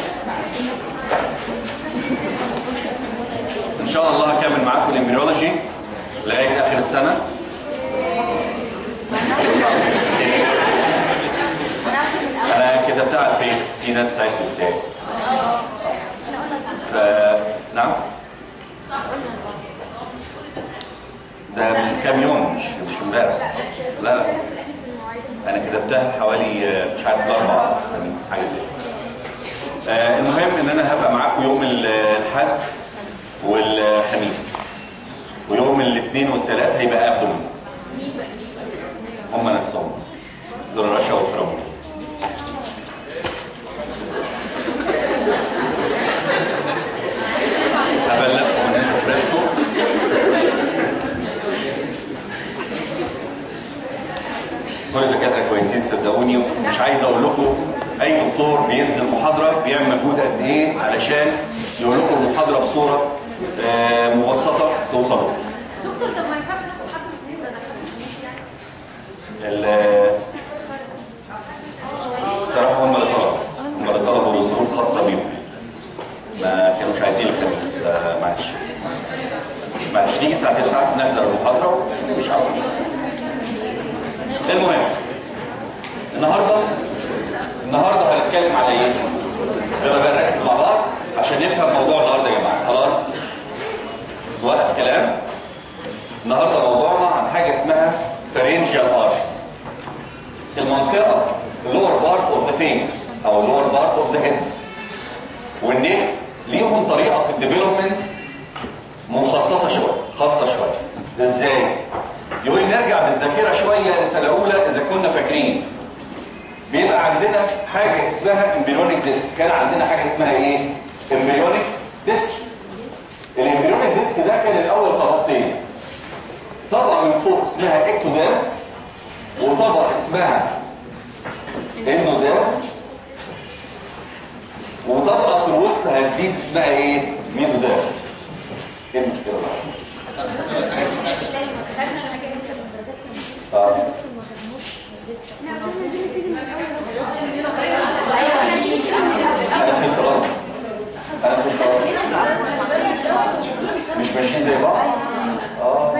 ان شاء الله هكمل معاكم الامبريولوجي لغايه اخر السنه انا كتبتها على الفيس في ناس ساعدت بتاعي ف... نعم ده من كام يوم مش مش امبارح لا لا انا كتبتها حوالي آه، مش عارف الاربعاء خميس حاجه زي كده. آه، المهم ان انا هبقى معاكم يوم ال- الاحد والخميس ويوم الاثنين والثلاث هيبقى ابدومين هم نفسهم دول رشا وترامب هبلغكم ان انتوا فرشتوا كل الدكاتره كويسين صدقوني ومش عايز اقول لكم اي دكتور بينزل محاضره بيعمل مجهود قد ايه علشان يقول لكم المحاضره في صوره آه، مبسطه توصلوا دكتور طب ما ينفعش ناخد حد من اثنين ده انا خدت اثنين يعني ال- صراحه هم اللي طلبوا هم اللي طلبوا ظروف خاصه بيهم ما كانوش عايزين الخميس فمعلش معلش نيجي الساعه 9 نحضر المحاضره مش عارف المهم النهارده النهارده هنتكلم على ايه؟ يلا بقى نركز مع بعض عشان نفهم موضوع النهارده يا جماعه خلاص؟ نوقف كلام النهارده موضوعنا عن حاجه اسمها pharyngeal arches المنطقه lower part of the face او lower part of the head والنيك ليهم طريقه في الديفلوبمنت مخصصه شويه خاصه شويه ازاي يقول نرجع بالذاكره شويه لسنه اولى اذا كنا فاكرين بيبقى عندنا حاجه اسمها امبريونيك ديسك كان عندنا حاجه اسمها ايه امبريونيك ديسك الامبريونيك ديسك ده كان الاول طبقتين طبقه من فوق اسمها اكتوديرم وطبقه اسمها اندوديرم وطبقه في الوسط هتزيد اسمها ايه ميزوديرم ايه المشكله بقى؟ اه انا فهمت غلط انا فهمت غلط مش ماشيين زي بعض اه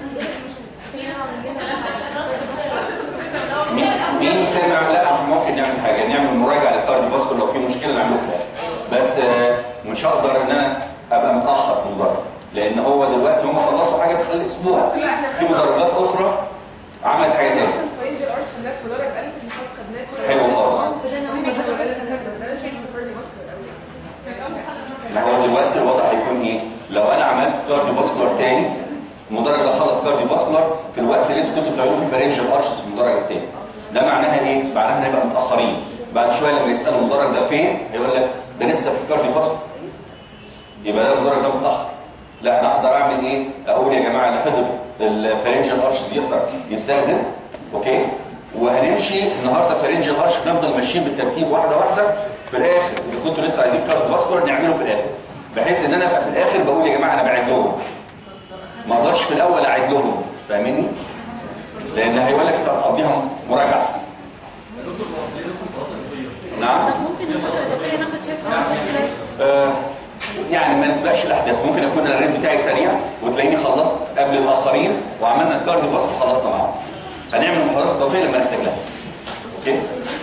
مين مين سامع لا ممكن نعمل حاجه نعمل مراجعه للكارديو فاسكول لو في مشكله نعمله في الآخر. بس آه، مش هقدر ان انا ابقى متاخر في المدرج لان هو دلوقتي هم خلصوا حاجه في خلال اسبوع في مدرجات اخرى عملت حاجه تانية اصلا فاينج الارش خدناه في مدرج قال ان خلاص خدناه كل حلو خالص انا شايف الفرد مصر قوي ما هو دلوقتي الوضع هيكون ايه؟ لو انا عملت كارديو فاسكولار تاني المدرج ده خلص كارديو فاسكولار في الوقت اللي انتوا كنتوا بتعملوه في فرنج ارشس في المدرج التاني ده معناها ايه؟ معناها هنبقى متاخرين بعد شويه لما يسالوا المدرج ده فين هيقول لك ده لسه في الكارديو فاسكولار يبقى ده المدرج ده متاخر لا انا اقدر اعمل ايه؟ اقول يا جماعه اللي حضر الفرنجال ارشس يقدر يستاذن اوكي وهنمشي النهارده فرنجال ارش نفضل ماشيين بالترتيب واحده واحده في الاخر اذا كنتوا لسه عايزين كارد فاسكولار نعمله في الاخر بحيث ان انا ابقى في الاخر بقول يا جماعه انا بعد لهم ما اقدرش في الاول اعيد لهم فاهمني؟ لان هيقول لك انت هتقضيها مراجعه نعم طب ممكن الفترة ناخد فيها تفاصيلات آه، يعني ما نسبقش الاحداث ممكن اكون الريت بتاعي سريع وتلاقيني خلصت قبل الاخرين وعملنا الكارديو فاسك وخلصنا معاهم هنعمل محاضرات اضافيه لما نحتاج لها اوكي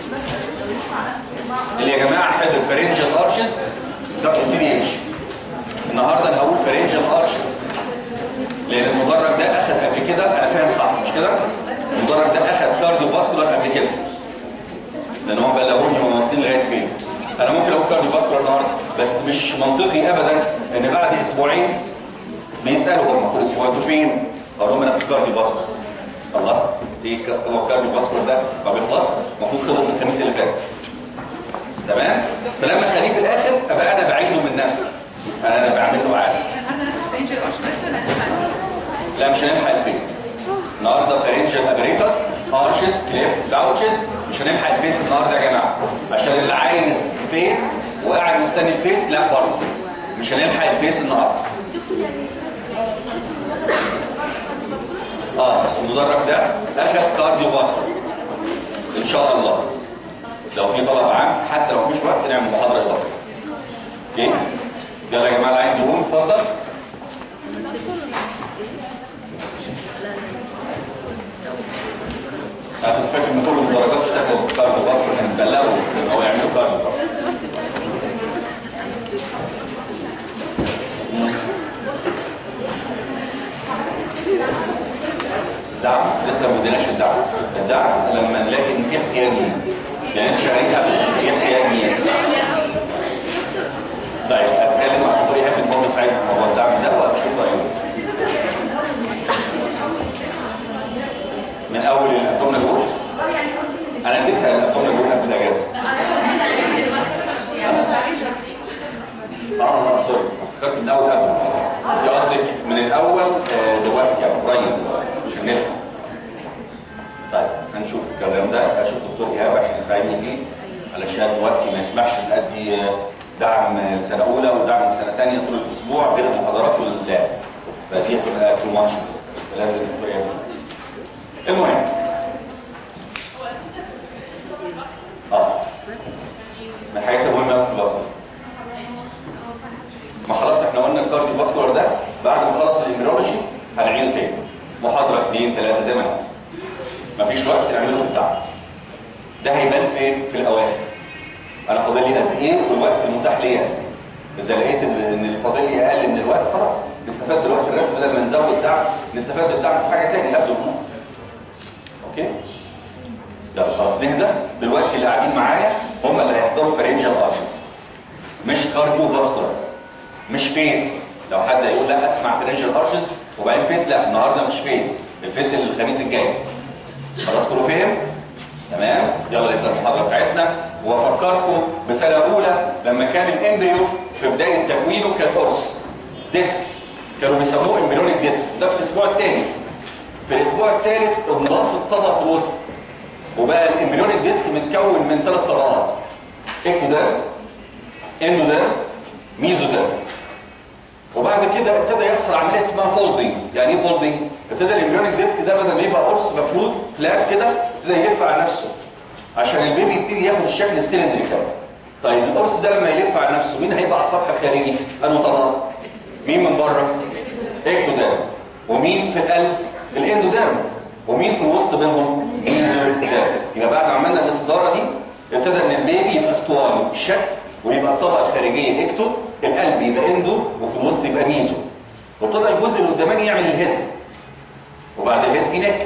اللي يا جماعه حد الفرنجال ارشز ده ابتدي يمشي النهارده انا هقول فرنجال ارشز لان المدرج ده اخذ قبل كده انا فاهم صح مش كده المدرج ده اخذ كارديو فاسكولار قبل كده لان هم بلغوني هم واصلين لغايه فين انا ممكن اقول كارديو فاسكولار النهارده بس مش منطقي ابدا ان بعد اسبوعين بيسالوا هم كل اسبوع انتوا فين؟ اقول لهم انا في الكارديو فاسكولار الله ايه ك- هو الكارديو فاسكولار ده ما بيخلص المفروض خلص الخميس اللي فات تمام فلما اخليه في الاخر ابقى انا بعيده من نفسي انا انا بعمل له عادي النهارده ناخد فاينج الارش بس ولا نلحق لا مش هنلحق الفيس النهارده فارنجال ابريتس ارشز كليف لاوتشز مش هنلحق الفيس النهارده يا جماعه عشان اللي عايز فيس وقاعد مستني الفيس لا برضه مش هنلحق الفيس النهارده اه المدرج ده اخد كارديو فاسكولار ان شاء الله لو في طلب عام حتى لو مفيش وقت نعمل محاضره اضافيه اوكي يلا يا جماعه اللي عايز يقوم اتفضل انا كنت فاكر ان كل المدرجات اشتغلوا كاردو فاسكولار كانوا بيبلغوا او يعملوا كاردو دعم لسه ما بديناش الدعم الدعم لما نلاقي ان في احتياجين يعني انت شغالين قبل في احتياجين طيب اتكلم مع الدكتور ايهاب ان هو بيساعدنا في موضوع الدعم ده واشوف رايه من اول الابدومينال جول اه يعني قصدي ان انا اديتها الابدومينال جول قبل الاجازه اه اه سوري افتكرت من اول قبل انت قصدك من الاول آه، دلوقتي يعني قريب دلوقتي عشان نلحق طيب هنشوف الكلام ده اشوف دكتور ايهاب عشان يساعدني فيه علشان وقتي ما يسمحش ان ادي آه، دعم لسنه اولى ودعم لسنه ثانيه طول الاسبوع غير المحاضرات واللعب فدي هتبقى تو ماتش لازم دكتور ايهاب يساعدني. المهم اه من الحاجات المهمه أوي في الباسكت ما خلاص احنا قلنا الكارديو فاسكولار ده بعد ما خلص الامبريولوجي هنعيده تاني محاضره اثنين ثلاثه زي ما نعوز مفيش وقت نعمله في التعب ده هيبان في في الاواخر انا فاضل لي قد ايه والوقت المتاح ليا اذا لقيت ان اللي فاضل لي اقل من الوقت خلاص نستفاد بالوقت الرسمي بدل ما نزود دعم نستفاد بالدعم في حاجه ثانيه قبل المناسبه اوكي يلا خلاص نهدى دلوقتي اللي قاعدين معايا هم اللي هيحضروا فرنجال ارشز مش كارديو فاسكولار مش فيس لو حد يقول لا اسمع فرنجال ارشز وبعدين فيس لا النهارده مش فيس الفيس الخميس الجاي خلاص كله فهم تمام يلا نبدا المحاضره بتاعتنا وافكركم بسنه اولى لما كان الامبريو في بدايه تكوينه كان قرص ديسك كانوا بيسموه امبريونيك ديسك ده في الاسبوع الثاني في الاسبوع الثالث انضاف الطبقه في الوسط وبقى الامبريونيك ديسك متكون من ثلاث طبقات اكتوديرم اندوديرم ميزوديرم وبعد كده ابتدى يحصل عمليه اسمها فولدنج يعني ايه فولدنج ابتدى الامبريونيك ديسك ده بدل ما يبقى قرص مفروض فلات كده ابتدى يلف على نفسه عشان البيبي يبتدي ياخد الشكل السلندريكال طيب القرص ده لما يلف على نفسه مين هيبقى على السطح الخارجي انه طبعا مين من بره اكتوديرم ومين في القلب الاندوديرم ومين في الوسط بينهم ميزوديرم يبقى بعد ما عملنا الاستداره دي ابتدى ان البيبي يبقى اسطواني الشكل ويبقى الطبقه الخارجيه اكتو القلب يبقى اندو وفي الوسط يبقى ميزو وابتدى الجزء اللي قداماني يعمل الهيد وبعد الهيد في نيك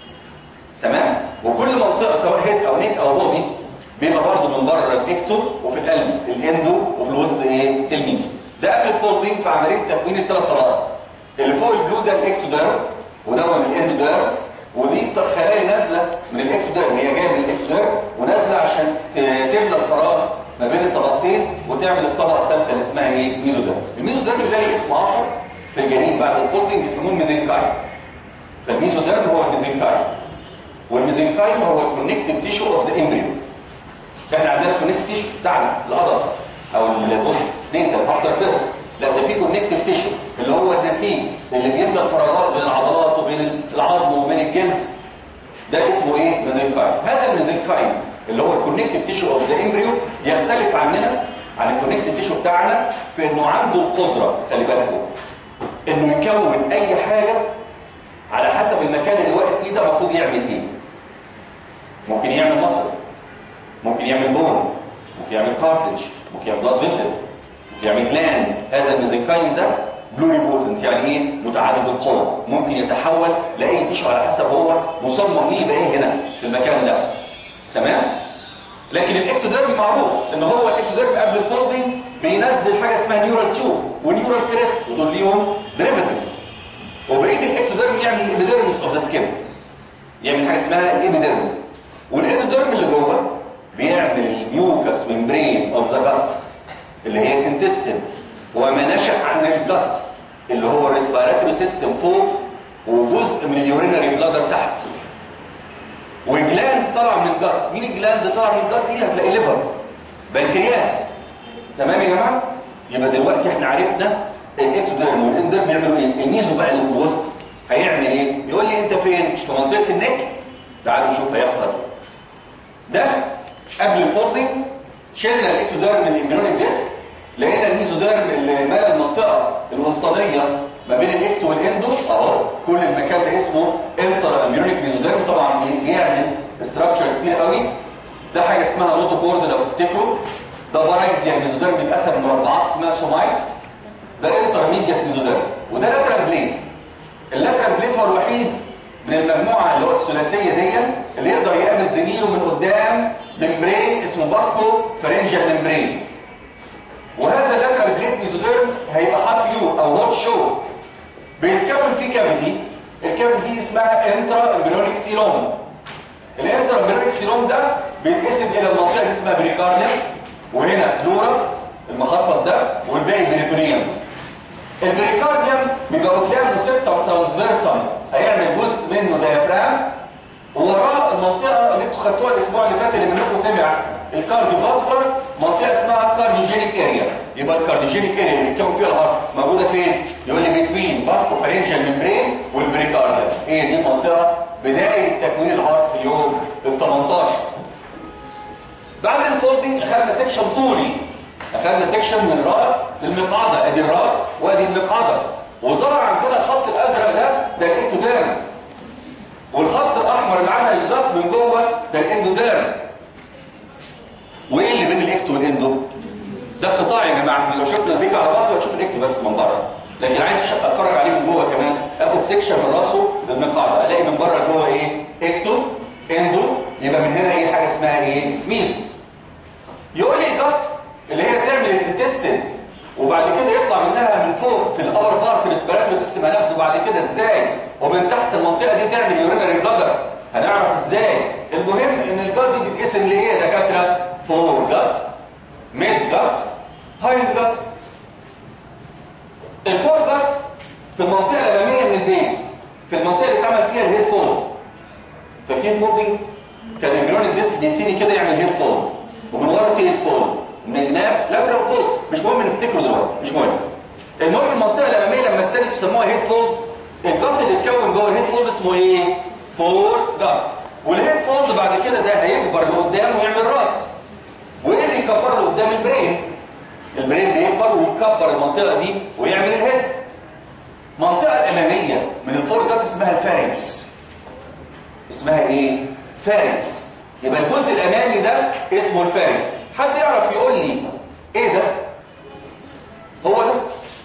تمام وكل منطقه سواء هيد او نيك او بودي بيبقى برضه من بره الاكتو وفي القلب الاندو وفي الوسط ايه الميزو ده قبل الفولدنج في عمليه تكوين الثلاث طبقات اللي فوق البلو ده الاكتوديرم وده من الاندوديرم ودي خلايا نازله من الاكتوديرم هي جايه من الاكتوديرم ونازله عشان ت- تملى الفراغ ما بين الطبقتين وتعمل الطبقه الثالثه اللي اسمها ايه؟ ميزوديرم. الميزوديرم ده ليه اسم اخر في الجنين بعد الفولدنج بيسموه الميزنكايم. فالميزوديرم هو الميزنكايم. والميزنكايم هو الكونكتيف تيشو اوف ذا امبريو. احنا عندنا الكونكتيف تيشو بتاعنا العضلات او البص نيتال افتر بيرث لا ده في كونكتيف تيشو اللي هو النسيج اللي بيملى الفراغات بين العضلات وبين العظم وبين الجلد ده اسمه ايه ميزنكايم هذا الميزنكايم اللي هو الكونكتيف تيشو اوف ذا امبريو يختلف عننا عن الكونكتيف تيشو بتاعنا في انه عنده القدره خلي بالكم انه يكون اي حاجه على حسب المكان اللي واقف فيه ده المفروض يعمل ايه ممكن يعمل مصل ممكن يعمل بون ممكن يعمل كارتلج ممكن يعمل بلاد فيسل ممكن يعمل جلاند هذا الميزنكايم ده بلوري بوتنت يعني ايه متعدد القوى ممكن يتحول لاي تيشو على حسب هو مصمم ليه يبقى ايه هنا في المكان ده تمام لكن الاكتوديرم معروف ان هو الاكتوديرم قبل الفولدنج بينزل حاجه اسمها نيورال تيوب ونيورال كريست ودول ليهم ديريفاتيفز وبقيه الاكتوديرم يعمل الابيديرمس اوف ذا سكين يعمل حاجه اسمها الابيديرمس والاندوديرم اللي جوه بيعمل الميوكس ممبرين اوف ذا جات اللي هي الانتستين وما نشأ عن الجات اللي هو الريسبيراتوري سيستم فوق وجزء من اليورينري بلادر تحت وجلانز طالعه من الجات مين الجلانز اللي طالعه من الجات دي هتلاقي ليفر بنكرياس تمام يا جماعه يبقى دلوقتي احنا عرفنا الاكتوديرم والانديرم بيعملوا ايه الميزو بقى اللي في الوسط هيعمل ايه يقول لي انت فين في منطقه النك تعالوا نشوف هيحصل ده قبل الفولدنج شلنا الاكتوديرم من الامبريونيك ديسك لقينا الميزوديرم اللي مال المنطقه الوسطانيه ما بين الاكتو والاندو اهو كل المكان ده اسمه انتر امبريونيك ميزوديرم طبعا بي- بيعمل ستراكشرز كتير قوي ده حاجه اسمها نوتوكورد لو تفتكروا ده بارايزيا ميزوديرم بيتقسم لمربعات اسمها سومايتس ده انترميديت ميزوديرم وده لاترال بليت اللاترال بليت هو الوحيد من المجموعه اللي هو الثلاثيه دي اللي يقدر يقابل زميله من قدام ممبرين اسمه باركو فرنجال ممبرين وهذا اللاترال بليت ميزوديرم هيبقى هاف يو او هوت شو بيتكون فيه كافيتي الكافيتي دي اسمها انترا امبريونيك سيلوم الانترا امبريونيك سيلوم ده بيتقسم الى المنطقه اللي اسمها بريكارديوم وهنا فلورا المخطط ده والباقي بريتونيوم البريكارديوم بيبقى قدامه سته ترانسفيرسال هيعمل جزء منه ديافرام ووراه المنطقه اللي انتوا خدتوها الاسبوع اللي فات اللي منكم سمع الكارديو فاسكولار منطقه اسمها الكارديوجينيك اريا يبقى الكارديوجينيك اريا اللي بيتكون فيها الهارت موجوده فين؟ يقول لي بين باركو فارنجال ممبرين والبريكارديوم هي دي المنطقه بدايه تكوين الهارت في اليوم ال 18 بعد الفولدنج اخذنا سيكشن طولي اخذنا سيكشن من الراس للمقعده ادي الراس وادي المقعده وظهر عندنا الخط الازرق ده ده الاكتوديرم والخط الاحمر اللي عمل الضغط من جوه ده الاندوديرم وايه اللي بين الاكتو والاندو ده قطاع يا جماعه احنا لو شفنا الفيجا على بعض هتشوف الاكتو بس من بره لكن عايز اتفرج عليه من جوه كمان اخد سيكشن من راسه للمقعده الاقي من بره جوه ايه اكتو اندو يبقى من هنا ايه حاجه اسمها ايه ميزو يقول لي الجت اللي هي تعمل الانتستين وبعد كده يطلع منها من فوق في الابر بارت الاسبيراتوري سيستم هناخده بعد كده ازاي ومن تحت المنطقه دي تعمل يورينري بلادر هنعرف ازاي المهم ان الجت دي بتتقسم لايه يا دكاتره فور جت ميد جت هايند جت الفور جت في المنطقه الاماميه من البين في المنطقه اللي اتعمل فيها الهيد فولد فاكرين فولدنج كان الامبريون الديسك بيبتدي كده يعمل هيد فولد ومن ورا تيل فولد من الجناب لاترال فولد مش مهم نفتكره دلوقتي مش مهم المهم المنطقه الاماميه لما ابتدت يسموها هيد فولد الجات اللي اتكون جوه الهيد فولد اسمه ايه فور جات والهيد فولد بعد كده ده هيكبر لقدام ويعمل راس وايه اللي يكبر له قدام البرين البرين بيكبر ويكبر المنطقه دي ويعمل الهيد المنطقه الاماميه من الفور جات اسمها الفارنكس اسمها ايه فارنكس يبقى الجزء الامامي ده اسمه الفارنكس حد يعرف يقول لي ايه ده هو ده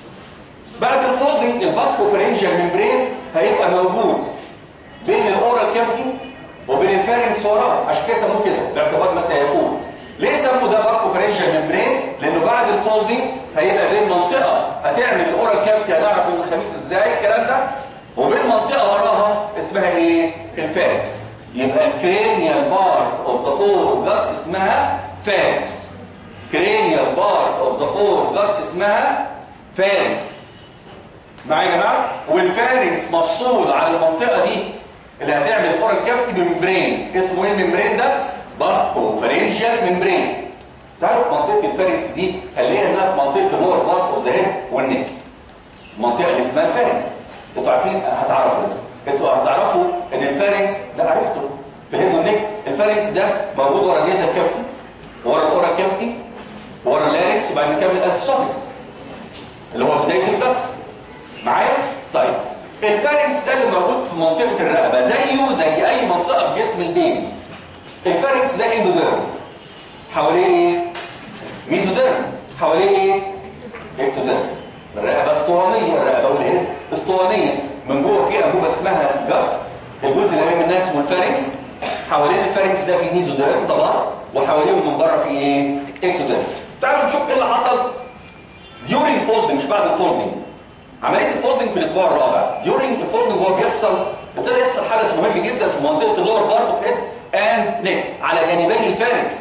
بعد الفولدنج الباكو فرنجال ممبرين هيبقى موجود بين الاورال كافيتي وبين الفارنكس وراه عشان كده سموه كده باعتبار ما سيكون ليه سموا ده باكو فرنجال ممبرين لانه بعد الفولدنج هيبقى بين منطقه هتعمل الاورال كافيتي هنعرف يوم الخميس ازاي الكلام ده وبين منطقه وراها اسمها ايه الفارنكس يبقى الكرينيال بارت اوف ذا فور جت اسمها فارنكس كرينيال بارت اوف ذا فور جت اسمها فارنكس معايا يا جماعه والفارنكس مفصول على المنطقه دي اللي هتعمل اورال كافيتي بممبرين اسمه ايه الممبرين ده باركو فرنجيال ممبرين تعرف منطقه الفارنكس دي هنلاقيها انها في منطقه اللور بارت اوف ذا هيد والنك المنطقه اللي اسمها الفارنكس انتوا عارفين هتعرفوا لسه انتوا هتعرفوا ان الفارنكس ده عرفتوا في الهيد والنك الفارنكس ده موجود ورا النيزل كافيتي ورا الاورال كافيتي ورا اللارنكس وبعد كده الاسوفكس اللي هو بدايه الجت معايا طيب الفارنكس ده اللي موجود في منطقه الرقبه زيه زي اي منطقه في جسم البيبي الفارنكس ده اندوديرم حواليه ايه ميزوديرم حواليه ايه اكتوديرم الرقبه اسطوانيه الرقبه والهيد اسطوانيه من جوه في انبوبه اسمها جت الجزء الامامي منها اسمه الفارنكس حوالين الفارنكس ده في ميزوديرم طبعا وحواليهم من بره في ايه اكتوديرم تعالوا نشوف ايه اللي حصل ديورينج فولدنج مش بعد الفولدنج عمليه الفولدنج في الاسبوع الرابع ديورينج الفولدنج وهو بيحصل ابتدى يحصل حدث مهم جدا في منطقه اللور بارت اوف هيد اند نيك على جانبي الفارنكس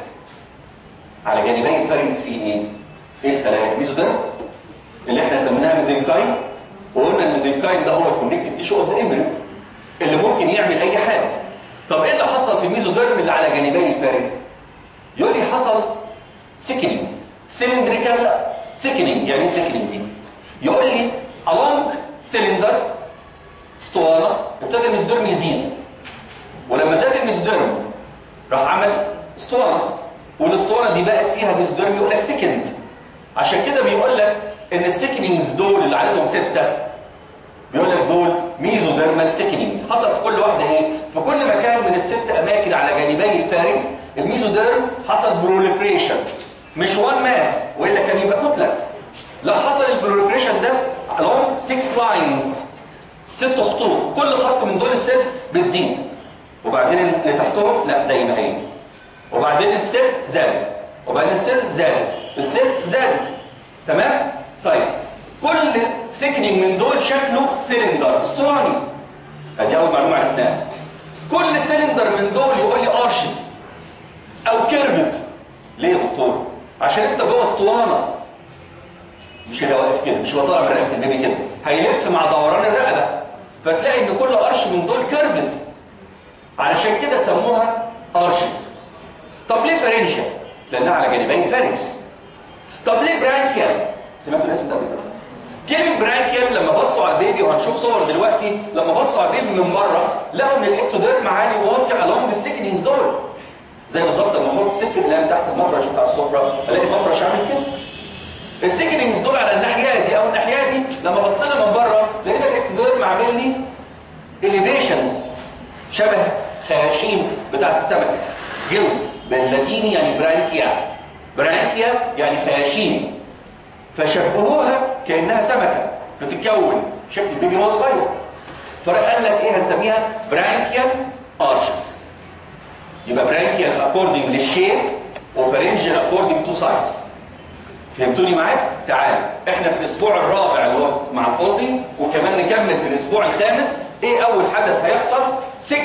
على جانبي الفارنكس في ايه ايه الخلايا ميزوديرم اللي احنا سميناها ميزنكاين وقلنا الميزنكاين ده هو الكونكتيف تيشو اوف ذا امبريو اللي ممكن يعمل اي حاجه طب ايه اللي حصل في الميزوديرم اللي على جانبي الفارنكس يقول لي حصل سيكنينج سيلندريكال لا سيكنينج يعني ايه سيكنينج دي يقول لي along سيلندر اسطوانه ابتدى الميزوديرم يزيد ولما زاد الميزوديرم راح عمل اسطوانه والاسطوانه دي بقت فيها ميزوديرم يقول لك سكند عشان كده بيقول لك ان السيكنينجز دول اللي عددهم سته بيقول لك دول ميزوديرمال سيكنينج حصل في كل واحده ايه في كل مكان من الست اماكن على جانبي الفارنكس الميزوديرم حصل بروليفريشن مش وان ماس والا كان يبقى كتله لا حصل البروليفريشن ده along 6 لاينز ست خطوط كل خط من دول السيلز بتزيد وبعدين اللي تحتهم لا زي ما هي وبعدين السيلز زادت وبعدين السيلز زادت السيلز زادت تمام طيب كل سيكنينج من دول شكله سيلندر اسطواني ادي اول معلومه عرفناها كل سيلندر من دول يقول لي ارشد او كيرفت ليه يا دكتور عشان انت جوه اسطوانه مش هيبقى واقف كده مش هيبقى طالع من رقبه النبي كده هيلف مع دوران الرقبه فتلاقي ان كل قرش من دول كيرفت علشان كده سموها ارشز طب ليه فارنجيا لانها على جانبي فارنكس طب ليه برانكيال سمعتوا الاسم ده قبل كده كلمة برانكيال لما بصوا على البيبي وهنشوف صور دلوقتي لما بصوا على البيبي من بره لقوا ان الاكتوديرم عالي واطي along السيكنينجز دول زي بالظبط لما احط ست اقلام تحت المفرش بتاع السفره الاقي المفرش عامل كده السيكنينجز دول على الناحيه دي او الناحيه دي لما بصينا من بره لقينا الاكتوديرم عامل لي اليفيشنز شبه خياشيم بتاعت السمكه جلز باللاتيني يعني برانكيا برانكيا يعني خياشيم فشبهوها كانها سمكه بتتكون شكل البيبي وهو صغير فقال لك ايه هنسميها برانكيال ارشز يبقى برانكيال اكوردنج للشيب وفارنجيال اكوردنج تو سايت فهمتوني معايا؟ تعال احنا في الاسبوع الرابع اللي هو مع الفولدنج وكمان نكمل في الاسبوع الخامس ايه اول حدث هيحصل 6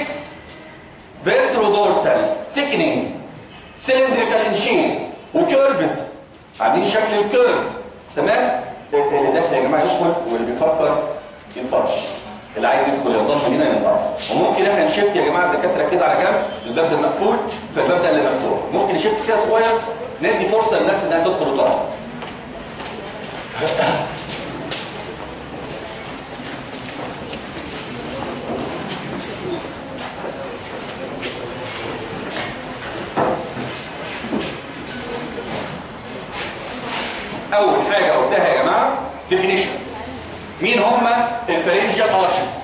فيرترودورسال سيكنينج سيلندريكال ان شيب وكيرفت عاملين شكل الكيرف تمام اللي داخل يا جماعه يدخل واللي بيفكر يتفرج اللي عايز يدخل ينضم لينا ينضم وممكن احنا نشفت يا جماعه الدكاتره كده على جنب الباب ده مقفول فالباب ده اللي مفتوح ممكن نشفت كده صغير ندي فرصه للناس انها تدخل وتقعد اول حاجه قلتها يا جماعه ديفينيشن مين هم الفرنجيال ارشز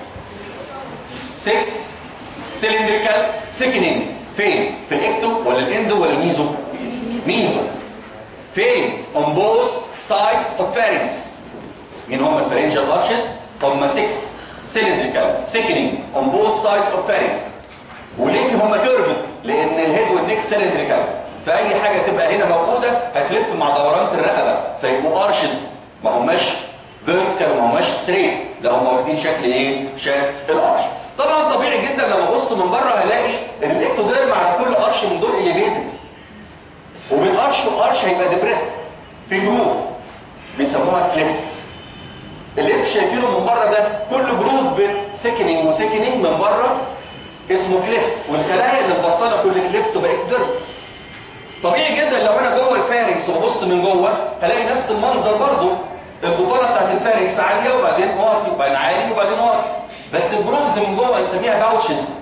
6 سيلندريكال سيكنينج فين في الاكتو ولا الاندو ولا الميزو ميزو فين on both sides of pharynx مين هم الفرنجيال ارشز هم 6 سيلندريكال سيكنينج on both sides of pharynx وليه هم كيرفد لان الهيد والنيك سيلندريكال فاي حاجه تبقى هنا موجوده هتلف مع دوران الرقبه فيبقوا ارشز ما هماش فيرتيكال ما هماش ستريت لا هم واخدين شكل ايه شكل الارش طبعا طبيعي جدا لما ابص من بره هلاقي ان الاكتوديرم على كل ارش من دول اليفيتد وبين ارش وارش هيبقى ديبريست في جروف بيسموها كليفتس اللي انتوا شايفينه من بره ده كل جروف بين سيكنينج وسيكنينج من بره اسمه كليفت والخلايا اللي مبطنه كل كليفت تبقى اكتوديرم طبيعي جدا لو انا جوه الفارنكس وببص من جوه هلاقي نفس المنظر برضه البطانه بتاعت الفارنكس عاليه وبعدين واطي وبعدين عالي وبعدين واطي بس الجروفز من جوه نسميها باوتشز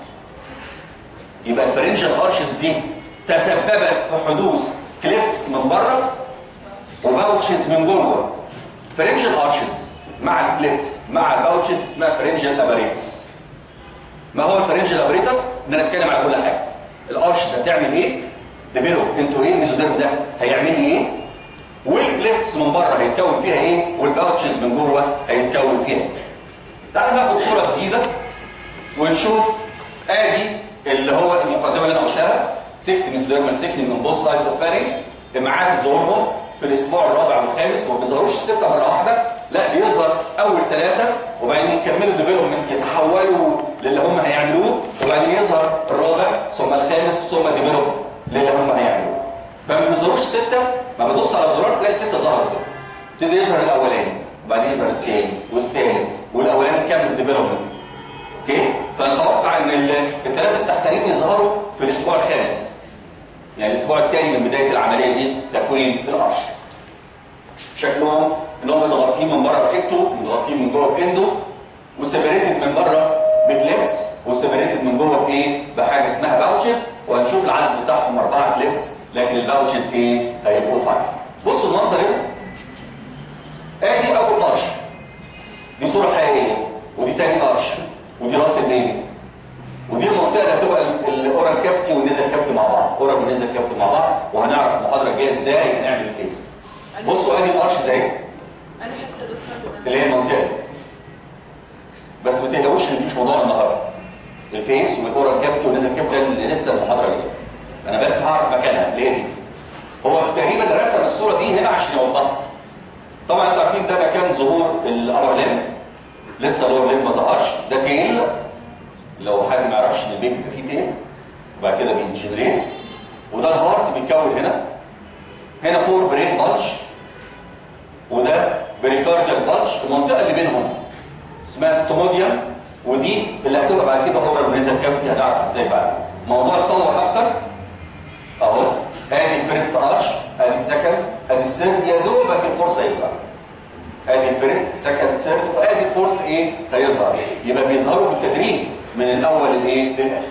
يبقى الفرنجال ارشز دي تسببت في حدوث كليفتس من بره وباوتشز من جوه فرنجال ارشز مع الكليفتس مع الباوتشز اسمها فرنجال اباريتس ما هو الفرنجال اباريتس ان انا اتكلم على كل حاجه الارشز هتعمل ايه ديفلوب انتوا ايه الميزوديرم ده هيعمل لي ايه والكليفتس من بره هيتكون فيها ايه والباوتشز من جوه هيتكون فيها تعالوا ناخد صوره جديده ونشوف ادي اللي هو المقدمه اللي انا قلتها 6 ميزوديرمال سيكنينج من بوث سايدز اوف فارنكس ميعاد ظهورهم في الاسبوع الرابع والخامس ما بيظهروش سته مره واحده لا بيظهر اول ثلاثه وبعدين يكملوا ديفلوبمنت يتحولوا للي هم هيعملوه وبعدين يظهر الرابع ثم الخامس ثم ديفلوب للي هم هيعملوه فما بيظهروش سته ما بدوس على الزرار تلاقي سته ظهرت يبتدي يظهر الاولاني وبعدين يظهر الثاني والثالث والاولاني كمل ديفلوبمنت اوكي فنتوقع ان الثلاثه التحتانيين يظهروا في الاسبوع الخامس يعني الاسبوع الثاني من بدايه العمليه دي تكوين القرش شكلهم ان هم متغطين من بره باكتو متغطين من جوه باندو وسيبريتد من بره بكليفس وسيبريتد من جوه بايه بحاجه اسمها باوتشز وهنشوف العدد بتاعهم اربعه كليفس لكن الباوتشز ايه هيبقوا فايف بصوا المنظر هنا صوره حقيقيه ودي تاني ارش ودي راس النيل ودي المنطقه اللي هتبقى ال- الاورال كابتي والنيزل كابتي مع بعض اورال ونيزل كابتي مع بعض وهنعرف المحاضره الجايه ازاي هنعمل الفيس بصوا ادي الارش زي انا حتى دكتور اللي هي المنطقه دي بس ما تقلقوش ان دي مش موضوعنا النهارده الفيس والاورال كافيتي والنيزل كافيتي ده اللي لسه المحاضره دي انا بس هعرف مكانها اللي هي دي هو تقريبا رسم الصوره دي هنا عشان يوضحها طبعا انتوا عارفين ده مكان ظهور الابر ليم لسه اللور ليم ما ظهرش ده تيل لو حد ما يعرفش ان البيبي بيبقى فيه تيل وبعد كده بينجنريت وده الهارت بيتكون هنا هنا فور برين بلج وده بريكارديال بلج المنطقه اللي بينهم اسمها ستوموديوم ودي اللي هتبقى بعد كده اورال نيزل كافيتي هنعرف ازاي بعد الموضوع اتطور اكتر اهو ادي الفيرست ارش ادي السكند ادي الثيرد يا دوبك الفورس هيظهر ادي الفيرست سكند ثيرد وادي الفورس ايه هيظهر يبقى بيظهروا بالتدريج من الاول للايه للاخر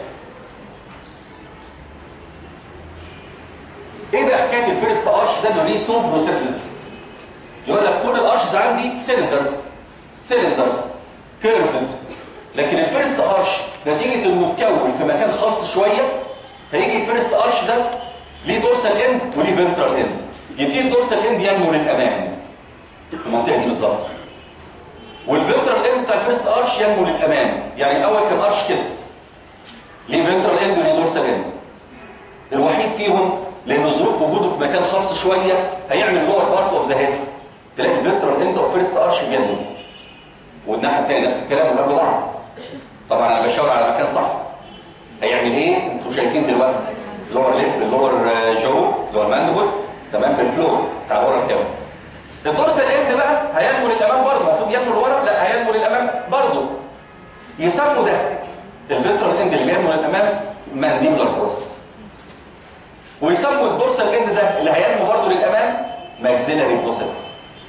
ايه بقى حكايه الفيرست ارش ده انه ليه تو بروسيسز يقول لك كل الارشز عندي سيلندرز سيلندرز كيرفد لكن الفيرست ارش نتيجه انه اتكون في مكان خاص شويه هيجي الفيرست ارش ده ليه دورسال اند وليه فنترال اند يبتدي الدورسال اند ينمو للامام في المنطقه دي بالظبط والفنترال اند بتاع الفيرست ارش ينمو للامام يعني الاول كان ارش كده ليه فنترال اند وليه دورسال اند الوحيد فيهم لان ظروف وجوده في مكان خاص شويه هيعمل لور بارت اوف ذا هيد تلاقي الفنترال اند اوف فيرست ارش بينمو والناحيه الثانيه نفس الكلام واللي قبل بعض طبعا انا بشاور على مكان صح هيعمل ايه انتوا شايفين دلوقتي اللور ليب اللور جو اللي هو الماندبل تمام بالفلور بتاع ورا الكابتن الدورسال اند بقى هينمو للامام برضه المفروض ينمو لورا لا هينمو للامام برضه يسموا ده الفنترال اند اللي بينمو للامام مانديبولار بروسس ويسموا الدورسال اند ده اللي هينمو برضه للامام ماكسيلاري بروسس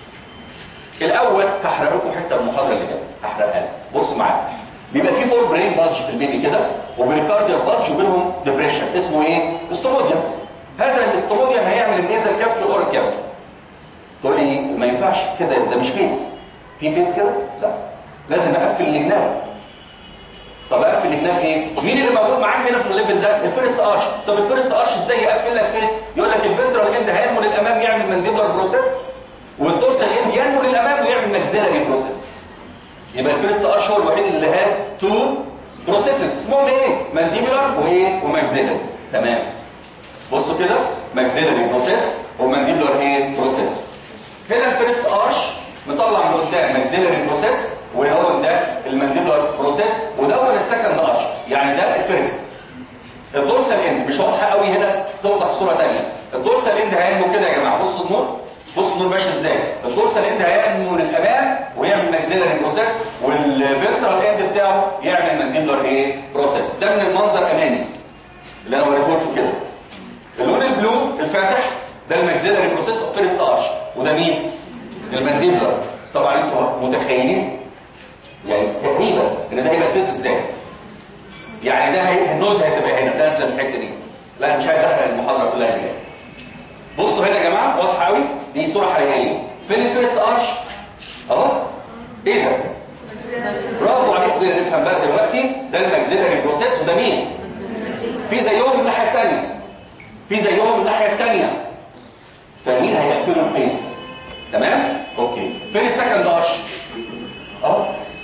الاول هحرق لكم حته من المحاضره اللي جايه هحرقها لك بصوا معايا بيبقى في فور برين بلج في البيبي كده وبريكارديال بلج وبينهم ديبريشن اسمه ايه استوموديوم هذا الاستوموديوم هيعمل النيزل كافيتي والاورال كافيتي تقول لي ما ينفعش كده ده مش فيس في فيس كده لا لازم اقفل الجناب طب اقفل الجناب ايه مين اللي موجود معاك هنا في الليفل ده الفيرست ارش طب الفيرست ارش ازاي يقفل لك فيس يقول لك الفنترال اند هينمو للامام يعمل مانديبولار بروسيس والدورسال اند ينمو للامام ويعمل ماكسيلاري بروسيس يبقى الفيرست ارش هو الوحيد اللي هاز تو بروسيسز اسمهم ايه مانديبولار وايه وماكسيلاري تمام بصوا كده ماكسيلاري بروسيس ومانديبولار ايه بروسيس هنا الفيرست ارش مطلع من قدام ماكسيلاري بروسيس وهو ده المانديبولار بروسيس وده هو السكند ارش يعني ده الفيرست الدورسال اند مش واضحه قوي هنا توضح في صوره ثانيه الدورسال اند هينمو كده يا جماعه بصوا النور بصوا النور ماشي ازاي الدورسال اند هينمو للامام ويعمل ماكسيلاري بروسيس والفنترال اند بتاعه يعمل مانديبولار ايه بروسيس ده من المنظر امامي اللي انا وريته لكم كده اللون البلو الفاتح ده الماكسيلاري بروسيس اوف فيرست ارش وده مين المانديبولار طبعا انتوا متخيلين يعني تقريبا ان ده هيبقى فيس ازاي يعني ده هي... النوز هتبقى هنا نازله من الحته دي لا مش عايز احرق المحاضره كلها هنا بصوا هنا يا جماعه واضحه قوي دي صوره حقيقيه فين الفيرست ارش اهو ايه ده برافو عليكم كده نفهم بقى دلوقتي ده الماكسيلاري بروسيس وده مين في زيهم من الناحيه الثانيه في زيهم من الناحيه الثانيه فمين هيقفلوا الفيس تمام اوكي فين السكند ارش اهو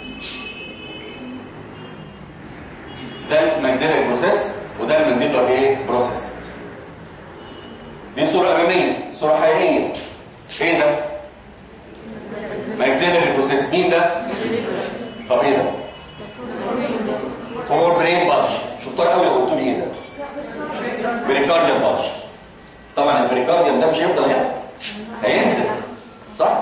ده الماكسيلاري بروسيس وده المانديبولار ايه بروسيس دي صوره اماميه صوره حقيقيه ايه ده ماكسيلاري بروسيس مين ده طب ايه ده فور برين بادج شطار قوي لو قلت لي ايه ده بريكارديال بادج طبعا البريكارديال ده مش هيفضل هنا هينزل صح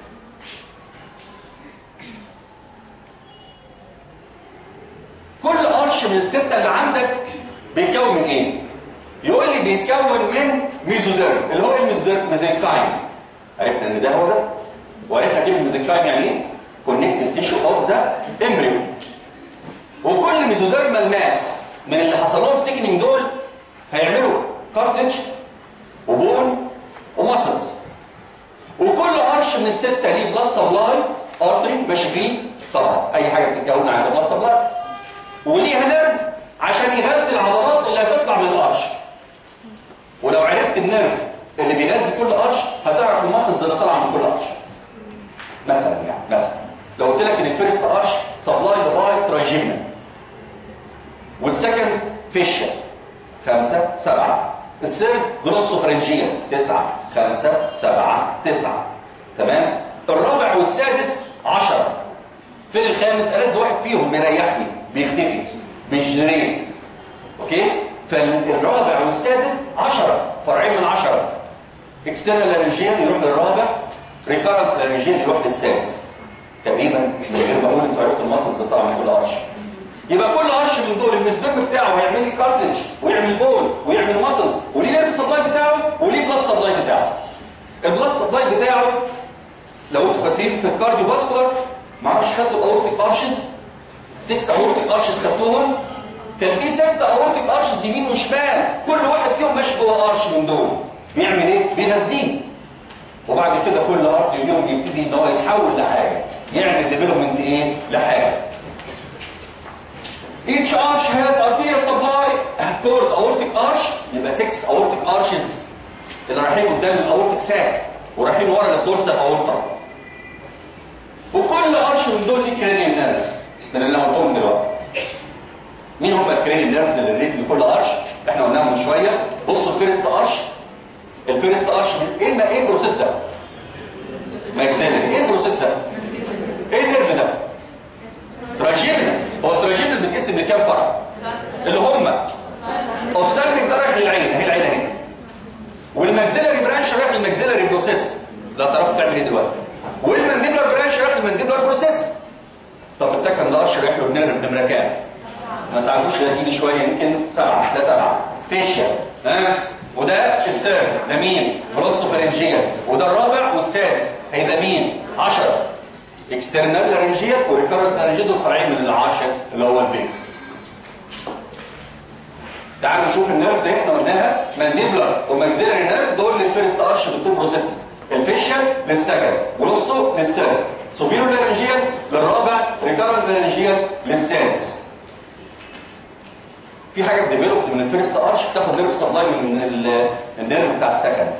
كل قرش من الستة اللي عندك بيتكون من ايه؟ يقول لي بيتكون من ميزوديرم اللي هو ايه الميزوديرم؟ ميزنكايم عرفنا ان ده هو ده وعرفنا كلمة ميزنكايم يعني ايه؟ كونكتيف تيشو اوف ذا امبريو وكل ميزوديرمال ماس من اللي حصل لهم سيكنينج دول هيعملوا كارتلج وبون ومسلز وكل قرش من الستة ليه بلاد سبلاي ارتري ماشي فيه طبعا اي حاجه بتتكون عايزه بلاد سبلاي وليها نيرف عشان يغذي العضلات اللي هتطلع من القرش ولو عرفت النيرف اللي بيغذي كل قرش هتعرف المسلز اللي طالعه من كل قرش مثلا يعني مثلا لو قلت لك ان الفيرست قرش سبلايد باي تراجيمنا والسكند فيشيا خمسة سبعة السيرد جروسوفرنجيا تسعة خمسة سبعة تسعة تمام الرابع والسادس عشرة فين الخامس ألذ واحد فيهم بيريحني بيختفي بيجنريت اوكي فالرابع والسادس عشرة فرعين من عشرة اكسترنال لارنجيال يروح للرابع ريكارنت لارنجيال يروح للسادس تقريبا من غير ما اقول انتوا عرفتوا المسلز اللي طالعه من كل قرش يبقى كل قرش من دول السبرم بتاعه هيعمل لي كارتلج ويعمل بول ويعمل مسلز وليه نيرف سبلاي بتاعه وليه بلاد سبلاي بتاعه البلاد سبلاي بتاعه لو انتوا فاكرين في الكارديو فاسكولار ما اعرفش خدتوا الاورتيك ارشز 6 اورتيك ارشز خدتوهم كان في ستة اورتيك ارشز يمين وشمال كل واحد فيهم ماشي جوه قرش من دول بيعمل ايه بيغذيه وبعد كده كل ارتري فيهم بيبتدي ان هو يتحول لحاجه يعمل ديفلوبمنت ايه لحاجه Each arch has arterial supply toward aortic arch يبقى 6 aortic arches اللي رايحين قدام الاورتيك ساك ورايحين ورا للدورسال اورتا وكل ارش من دول ليه كرينيال نيرفز ده اللي انا قلتهم دلوقتي مين هم الكرينيال نيرفز اللي ريت لكل ارش احنا قلناهم من شويه بصوا الفيرست ارش الفيرست ارش ايه الم- ايه البروسيس ده ماكسيلري ايه البروسيس ده ايه النيرف ده تراجيمنا هو التراجيمنا بيتقسم لكام فرع اللي هم اوفسالميك ده رايح للعين اهي العين اهي والماكسيلري برانش رايح للماكسيلري بروسيس لا تعرفوا تعمل ايه دلوقتي والمانديبلر برانش رايح للمانديبلر بروسيس طب السكند ارش رايح له النيرف نمره كام ما تعرفوش لاتيني شويه يمكن سبعه ده سبعه فيشيا ها وده السيرف ده مين بروسوفرنجيال وده الرابع والسادس هيبقى مين 10 اكسترنال لارنجيال وريكارنت لارنجيال دول فرعين من العاشر اللي هو البيكس تعالوا نشوف النيرف زي احنا قلناها مانديبلر وماكسيلري نيرف دول للفيرست ارش بالتو بروسيسز الفيشيال للسكند ونصه للسيرف سوبيرو لارنجيال للرابع ريكارنت لارنجيال للسادس في حاجه ديفلوبد من الفيرست ارش بتاخد نيرف سبلاي من ال- النيرف بتاع السكند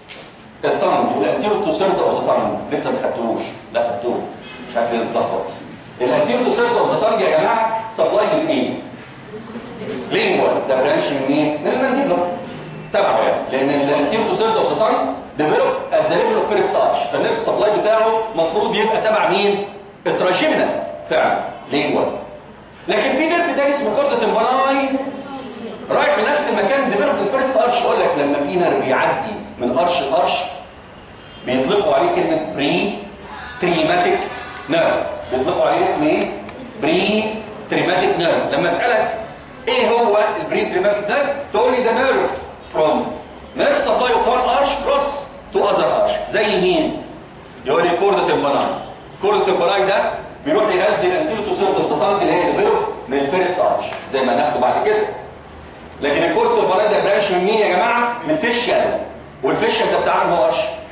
الطنج والانتيرو تو سيرد اوف ذا طنج لسه ما خدتوهوش لا خدتوه مش عارف ليه متلخبط الانتيرو تو سيرد اوف ذا طنج يا جماعه سبلاي من ايه؟ لينجوال ده برانش من مين؟ من المانديبلر تبعه يعني لان الانتيرو تو سيرد اوف ذا طنج ديفلوب ات ذا ليفل اوف فيرست ارش فالنيرف سبلاي بتاعه المفروض يبقى تبع مين؟ التراجيمنا فعلا لينجوال لكن في نيرف تاني اسمه كوردة امبلاي رايح لنفس المكان ديفلوب الفيرست ارش اقول لك لما في نيرف يعدي من ارش لارش بيطلقوا عليه كلمه بري تريماتيك نيرف بيطلقوا عليه اسم ايه بري تريماتيك نيرف لما اسالك ايه هو البري تريماتيك نيرف تقول لي ده نيرف فروم نيرف سبلاي اوف وان ارش كروس تو اذر ارش زي مين يقول لي كوردة امبلاي كوردة امبلاي ده بيروح يغذي الانتيرو تو سيرتم سطانج اللي هي ديفلوب من الفيرست ارش زي ما هناخده بعد كده لكن الكورت البلد ده برانش من مين يا جماعه من الفيشيال والفيشيال ده بتاع انهي ارش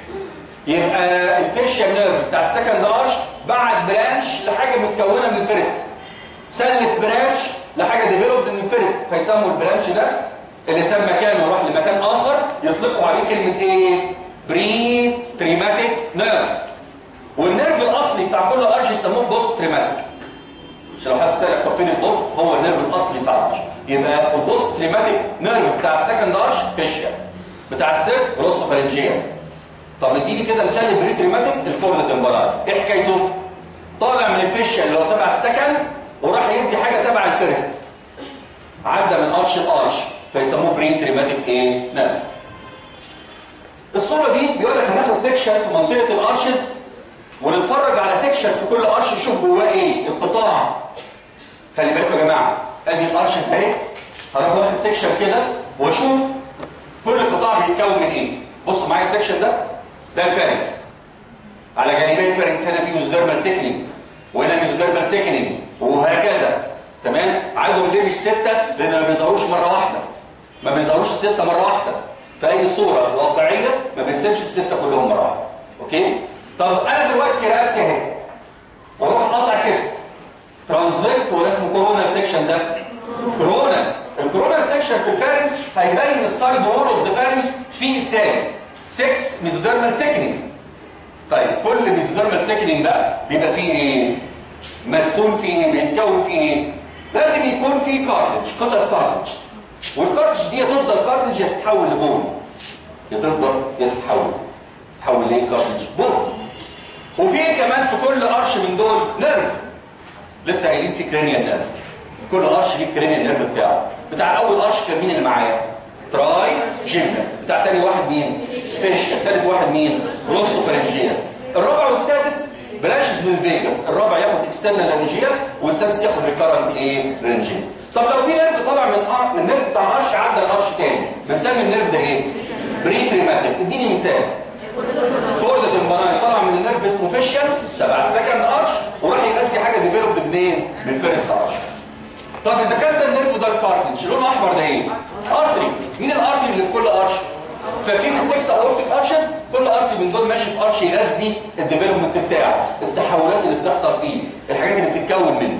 يبقى الفيشيال نيرف بتاع السكند ارش بعد برانش لحاجه متكونه من الفيرست سلف برانش لحاجه ديفلوبد من الفيرست فيسموا البرانش ده اللي ساب مكانه وراح لمكان اخر يطلقوا عليه كلمه ايه بري تريماتيك نيرف والنيرف الاصلي بتاع كل ارش يسموه بوست تريماتيك عشان لو حد سالك طب فين البوست هو النيرف الاصلي بتاع الارش يبقى البوست تريماتيك نيرف بتاع السكند ارش فيشيا بتاع السيرد روسوفرنجيا طب نديني كده مثال البري تريماتيك الكورد تمبرال ايه حكايته طالع من الفيشيا اللي هو تبع السكند وراح يدي حاجه تبع الفيرست عدى من ارش لارش فيسموه بري تريماتيك ايه نيرف الصوره دي بيقول لك هناخد سيكشن في منطقه الارشز ونتفرج على سيكشن في كل ارش نشوف جواه ايه القطاع خلي بالكم يا جماعه ادي الارشز اهي هروح واخد سيكشن كده واشوف كل قطاع بيتكون من ايه بصوا معايا السيكشن ده ده الفارنكس على جانبي الفارنكس هنا في ميزوديرمال سيكنينج وهنا ميزوديرمال سيكنينج وهكذا تمام عددهم ليه مش سته لان ما بيظهروش مره واحده ما بيظهروش السته مره واحده في اي صوره واقعيه ما بيرسمش السته كلهم مره واحده اوكي طب انا دلوقتي رقبتي اهي واروح قاطع كده ترانسفيرس ولا اسمه كورونا سيكشن ده كورونا الكورونا سيكشن في الفارنكس هيبين السايد وول اوف ذا فارنكس في التاني 6 ميزوديرمال سيكنينج طيب كل ميزوديرمال سيكنينج بقى بيبقى فيه ايه مدفون فيه ايه بيتكون فيه ايه لازم يكون فيه كارتج قطع كارتج والكارتج دي تفضل كارتج يا تتحول لبون يا تفضل يا تتحول تتحول ليه كارتج بون وفي كمان في كل قرش من دول نيرف لسه قايلين في كرينيال نيرف كل قرش ليه الكرينيال نيرف بتاعه بتاع اول قرش كان مين اللي معايا تراي جيمنا بتاع تاني واحد مين فيشكا تالت واحد مين جلوسو فرنجيا الرابع والسادس برانشز من فيجاس الرابع ياخد اكسترنال لارنجيا والسادس ياخد ريكارنت ايه رنجيا طب لو في نيرف طالع من آه من النيرف بتاع قرش عدى القرش تاني بنسمي النيرف ده ايه بريتريماتيك اديني مثال فورد البناي طلع من النيرف اسمه فيشيال تبع السكند ارش وراح يغذي حاجه ديفلوبد منين؟ من فيرست ارش. طب اذا كان ده النيرف ده الكارتنج لونه احمر ده ايه؟ ارتري مين الارتري اللي في كل ارش؟ فاكرين السكس اورتيك ارشز كل ارتري من دول ماشي في ارش يغذي الديفلوبمنت بتاعه التحولات اللي بتحصل فيه الحاجات اللي بتتكون منه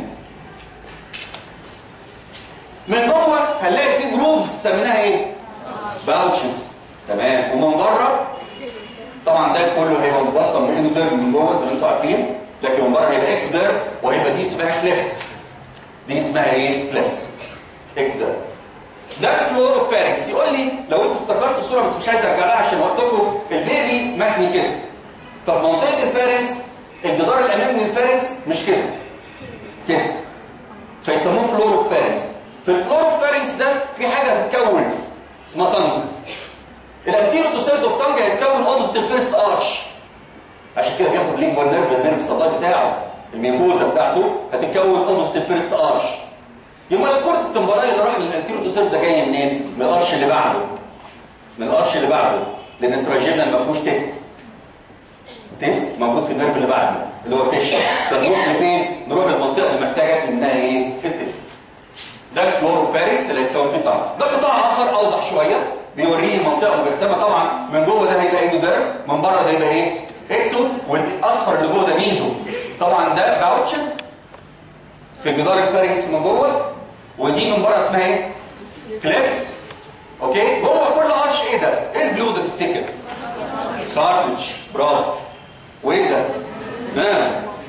من جوه هنلاقي فيه جروفز سميناها ايه؟ باوتشز تمام ومن بره طبعا ده كله هيبقى مبطن من انه ديرم من جوه زي ما انتم عارفين لكن من بره هيبقى اكتوديرم وهيبقى دي اسمها كليفس دي اسمها ايه كليفس اكتوديرم ده الفلوروفاريكس يقول لي لو انتوا افتكرتوا الصوره بس مش عايز ارجع لها عشان وقتكم البيبي متني كده ففي منطقه الفارنكس الجدار الامامي من الفارنكس مش كده كده فيسموه فلوروفاريكس في الفلوروفاريكس ده في حاجه هتتكون اسمها تنج الانتيرو تو سيرد اوف تانج هيتكون اوبست الفيرست ارش عشان كده بياخد لينجوال نيرف النيرف الصداي بتاعه الميكوزا بتاعته هتتكون اوبست الفيرست ارش يبقى الكورت التمبراي اللي راح من الانتيرو تو سيرد ده جاي منين؟ من الارش اللي بعده من الارش اللي بعده لان التراجينال ما فيهوش تيست تيست موجود في النيرف اللي بعده اللي هو فيش فنروح لفين؟ نروح للمنطقه اللي محتاجه منها ايه؟ التيست ده الفلوروفاريكس اللي هيتكون فيه طبعا ده قطاع اخر اوضح شويه بيوريني منطقه مجسمه طبعا من جوه ده هيبقى اندوديرم من بره ده هيبقى ايه اكتو والاصفر اللي جوه ده ميزو طبعا ده باوتشز في جدار الفارنكس من جوه ودي من بره اسمها ايه كليفس اوكي جوه كل قرش ايه ده ايه البلو ده تفتكر كارتلج برافو وايه ده ها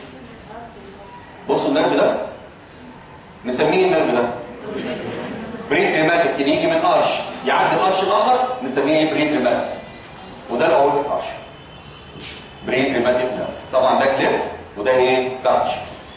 بصوا النرف ده نسميه النرف ده بريتريماتيك اللي يجي من قرش يعدي القرش الاخر نسميه بريتريماتيك وده الاورتيك قرش بريتريماتيك نيرف طبعا ده كليفت وده ايه كارش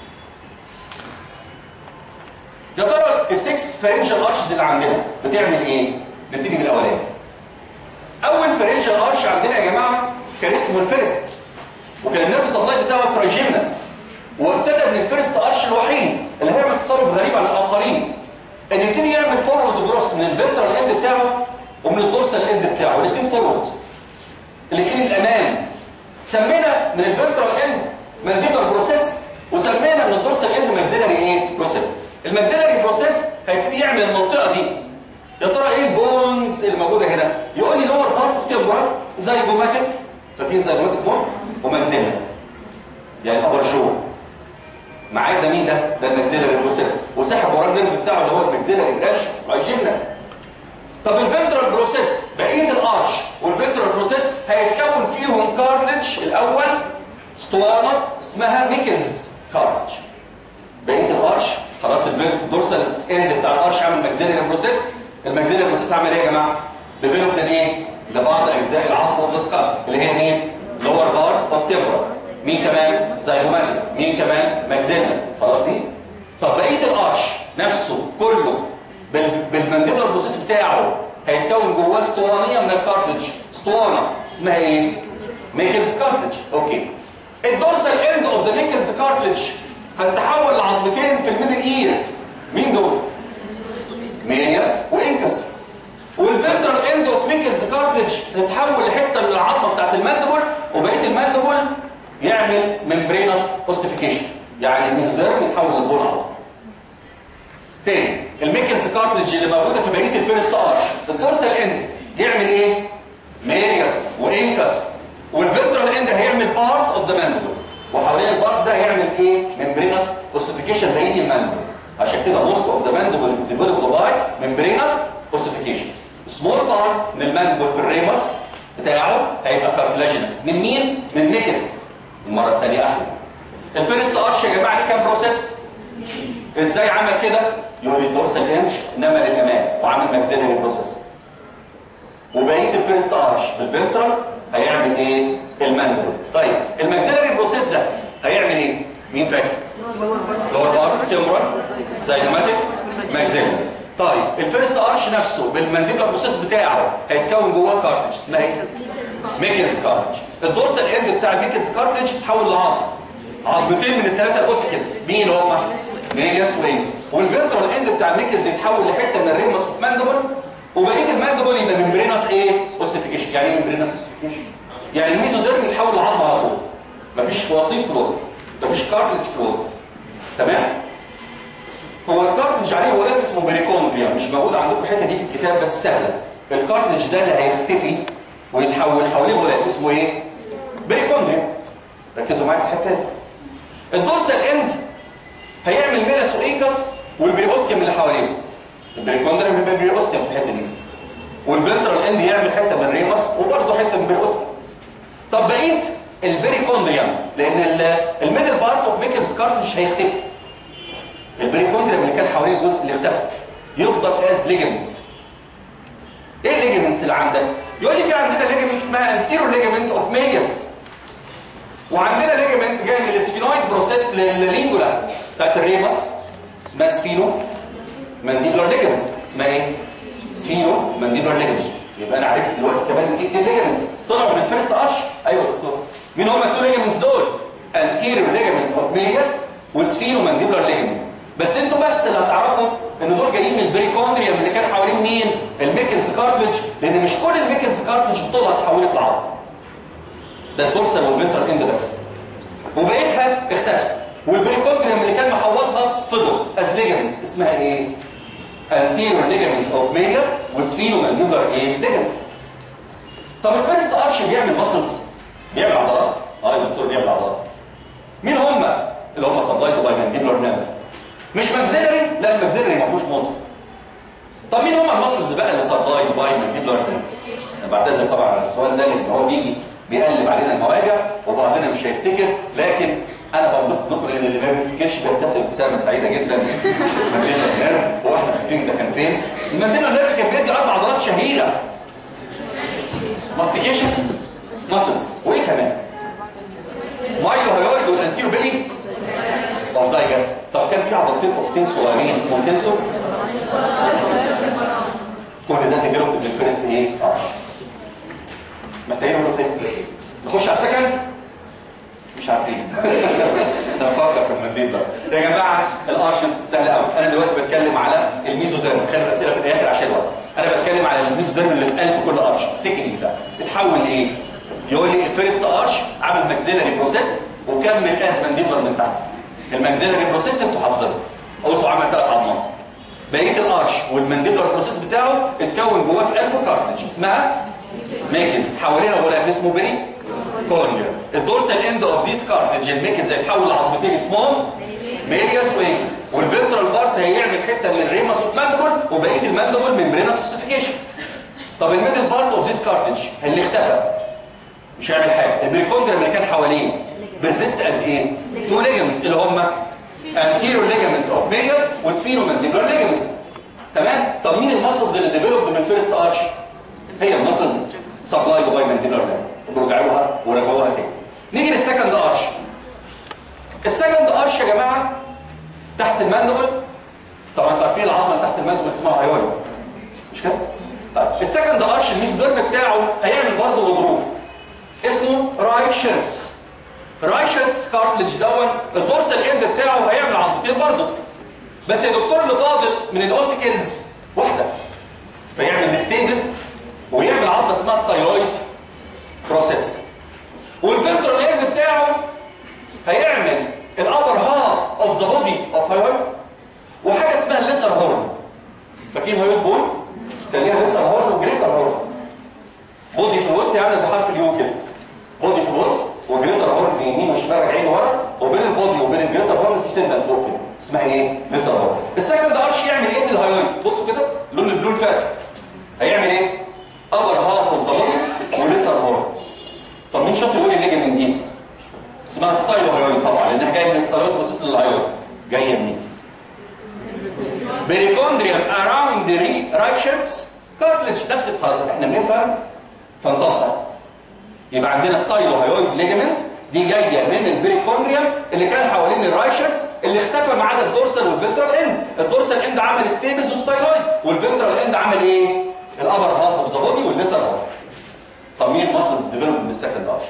يا ترى السكس فارنجال ارشز اللي عندنا بتعمل ايه نبتدي من الاولاني اول فارنجال ارش عندنا يا جماعه كان اسمه الفيرست وكان النيرف سبلاي بتاعه ترايجيمنا وابتدى من الفيرست ارش الوحيد اللي هيعمل تصرف غريب عن الاخرين ان يبتدي يعمل فورورد جروس من الفنترال اند بتاعه ومن الدورسال اند بتاعه الاثنين فورورد الاثنين الامام سمينا من الفنترال اند مانديبلر بروسيس وسمينا من الدورسال اند ماكسيلاري ايه بروسيس الماكسيلاري بروسيس هيبتدي يعمل المنطقه دي يا ترى ايه البونز اللي موجوده هنا يقول لي لور بارت اوف تمبرال زيجوماتيك فاكرين زيجوماتيك بون وماكسيلاري يعني ابر جو معاك ده مين ده؟ ده الماكسيلاري بروسيس وسحب وراه النيرف بتاعه اللي هو الماكسيلاري برانش رايجينا طب الفنترال بروسيس بقيه الارش والفنترال بروسيس هيتكون فيهم كارنج الاول اسطوانه اسمها ميكنز كارنج بقيه الارش خلاص الدورسال اند بتاع الارش عامل ماكسيلاري بروسيس الماكسيلاري بروسيس عمل ايه يا جماعه؟ ديفلوبد ايه؟ لبعض اجزاء العظم اوف ذا سكال اللي هي مين؟ لور بار اوف تيمبرال مين كمان زيغومانيا مين كمان ماكسيلا خلاص دي طب بقيه الارش نفسه كله بال... بالمانديبلر بروسيس بتاعه هيتكون جواه اسطوانيه من الكارتج اسطوانه اسمها ايه ميكلز كارتج اوكي الدورسال اند اوف ذا ميكلز كارتج هتتحول لعظمتين في الميدل اير مين دول مينياس وانكس والفنترال اند اوف ميكلز كارتج هتتحول لحته من العظمه بتاعت الماندبل وبقيه الماندبل يعمل ممبرينس اوسيفيكيشن يعني الميزوديرم يتحول للبون عضلي تاني الميكلز كارتلج اللي موجوده في بقيه الفيرست ارش الدورسال اند يعمل ايه ميرياس وانكس والفنترال اند هيعمل بارت اوف ذا ماندبل وحوالين البارت ده يعمل ايه ممبرينس اوسيفيكيشن بقيه الماندبل عشان كده موست اوف ذا ماندبل از ديفلوبد باي ممبرينس اوسيفيكيشن سمول بارت من الماندبل في الريمس بتاعه هيبقى كارتلاجينس من مين من ميكلز المره الثانيه احلى الفيرست ارش يا جماعه ليه كام بروسيس ازاي عمل كده يقول لي الدورسال اند انما للامام وعمل ماكسيلري بروسيس وبقيه الفيرست ارش بالفنترال هيعمل ايه الماندبل طيب الماكسيلري بروسيس ده هيعمل ايه مين فاكر لور بارت تمرال زينوماتيك ماكسيلري طيب الفيرست ارش نفسه بالمانديبلر بروسيس بتاعه هيتكون جواه كارتج اسمها ايه ميكنز كارتج الدورسال اند بتاع الميكنز كارتج تحول لعظم عظمتين من الثلاثه الاوسيكلز مين هم ميلياس وينجز والفنترال اند بتاع الميكنز يتحول لحته من الريمس اوف ماندبل وبقيه الماندبل يبقى ممبرينس ايه اوسيفيكيشن يعني ايه ممبرينس اوسيفيكيشن يعني الميزوديرم يتحول لعظم على طول مفيش وسيط في الوسط مفيش كارتج في الوسط تمام هو الكارتج عليه غلاف اسمه بريكوندريا مش موجود عندكم الحته دي في الكتاب بس سهله الكارتج ده اللي هيختفي ويتحول حواليه غلاف اسمه ايه بريكوندريا ركزوا معايا في الحته دي الدورسال اند هيعمل ميلاس وايكس والبريوستيوم اللي حواليه البريكوندريا هيبقى بريوستيوم في الحته دي والفنترال اند يعمل حته من الريمس وبرضه حته من البريوستيوم طب بقيت البريكوندريوم لان الميدل بارت اوف ميكلز كارتج هيختفي البريكوندريوم اللي كان حوالين الجزء اللي اختفى يفضل از ليجمنتس ايه الليجمنتس اللي عندك يقول لي في عندنا ليجمنت اسمها انتيرو ليجمنت اوف ميليوس وعندنا ليجمنت جاي من السفينويد بروسيس لللينجولا بتاعت الريمس اسمها سفينو مانديبولار ليجمنت اسمها ايه سفينو مانديبولار ليجمنت يبقى انا عرفت دلوقتي كمان في ايه ليجمنتس طلعوا من الفيرست ارش ايوه يا دكتور مين هم التو ليجمنتس دول انتيرو ليجمنت اوف ميليوس وسفينو مانديبولار ليجمنت بس انتوا بس اللي هتعرفوا ان دول جايين من البريكوندريوم اللي كان حوالين مين الميكنز كارتلج لان مش كل الميكنز كارتلج بطولها اتحولت لعظم ده الدورسال والفنترال اند بس وبقيتها اختفت والبريكوندريوم اللي كان محوطها فضل از ليجمنتس اسمها ايه anterior ligament of malleus وسفينومانديبولار ايه ligament طب الفيرست ارش بيعمل ماسلز بيعمل عضلات اه يا دكتور بيعمل عضلات مين هم اللي هم سبلايد باي مانديبولار نيرف مش ماكسيلري لا الماكسيلري ما فيهوش موتور طب مين هم الماسلز بقى اللي سبلايد باي مانديبولار نيرف انا بعتذر طبعا على السؤال ده لان هو بيجي بيقلب علينا المواجع وبعضنا مش هيفتكر لكن انا بنبسط نقول ان اللي ما بيفتكرش بيبتسم ابتسامه سعيده جدا مانديبولار نيرف هو احنا فاكرين ده كان فين المانديبولار نيرف كان بيدي اربع عضلات شهيره ماستيكيشن ماسلز وايه كمان مايلو هيويد والانتيرو بيلي اوف دايجاس طب كان في عضلتين اختين صغيرين اسمهم تنسور كل ده ديفلوبد من الفيرست ايه ارش محتاجين ولا تاني نخش على السكند مش عارفين انا بفكر في المنديل ده يا جماعه الارشز سهل قوي انا دلوقتي بتكلم على الميزوديرم خلي الاسئله في الاخر عشان الوقت انا بتكلم على الميزوديرم اللي في قلب كل ارش السكند ده اتحول لايه يقول لي الفيرست ارش عمل ماكسيلري بروسيس وكمل از مانديبلر من تحت الماكسيلري بروسيس انتوا حافظينه قلتوا عمل ثلاث عضلات بقيه الارش والمانديبلر بروسيس بتاعه اتكون جواه في قلبه كارتج اسمها ميكنز حواليها غلاف اسمه بري كورنيا الدورسال اند اوف ذيس كارتج الميكنز هيتحول لعظمتين اسمهم ميلياس وينجز والفنترال بارت هيعمل حته من الريمس اوف ماندبل وبقيه الماندبل ممبرينس اوسيفيكيشن طب الميدل بارت اوف ذيس كارتج اللي اختفى مش هيعمل حاجه البريكوندريم اللي كان حواليه بيرزيست از ايه تو ليجمنتس اللي هم anterior ligament of Marius وسفينومانديبولار ligament تمام طب مين المسلز اللي ديفلوبد من فيرست ارش هي المسلز سبلايد باي مانديبولار ligament برجعوها ورجعوها تاني نيجي للسكند ارش السكند ارش يا جماعه تحت الماندبل طبعا انتوا عارفين العظمه اللي تحت الماندبل اسمها هايويد مش كده طيب السكند ارش الميزوديرم بتاعه هيعمل برضه غضروف اسمه راي شيرتس رايشتس كارتلج دون الدورسال اند بتاعه هيعمل عضلتين برضه بس يا دكتور اللي فاضل من الاوسيكلز واحده فيعمل ديستينجز ويعمل عضله اسمها ستايرويد بروسيس والفنترال اند بتاعه هيعمل الابر هاف اوف ذا بودي اوف هايويد وحاجه اسمها الليسر هورن فاكرين هايويد بول كان ليها ليسر هورن وجريتر هورن بودي في الوسط عامله زي حرف اليو كده بودي في الوسط وجريتر هورن ايه يمين والشمال راجعين ورا وبين البودي وبين الجريتر هورن في سنه فوق كده اسمها ايه؟ ليزر هورن السكند ارش يعمل ايه من الهايويد بصوا كده لون البلو الفاتح هيعمل ايه؟ ابر هاف اوف ذا بودي وليزر هورن طب مين شاطر يقول الليجمنت دي؟ اسمها ستايلو هايويد طبعا لانها جايه من ستايلويد بروسيس للهايويد جايه منين؟ بريكوندريوم اراوند رايت شيرتس كارتلج نفس خلاص احنا بنفهم فنطبق يبقى عندنا ستايلو هايويد ليجمنت دي جايه من البريكوندريوم اللي كان حوالين الرايشرتس اللي اختفى ما عدا الدورسال والفنترال اند الدورسال اند عمل ستيبس وستايلويد والفنترال اند عمل ايه الابر هاف اوف ذا بودي والليسر هاف طب مين المسلز ديفلوب من السكند ارش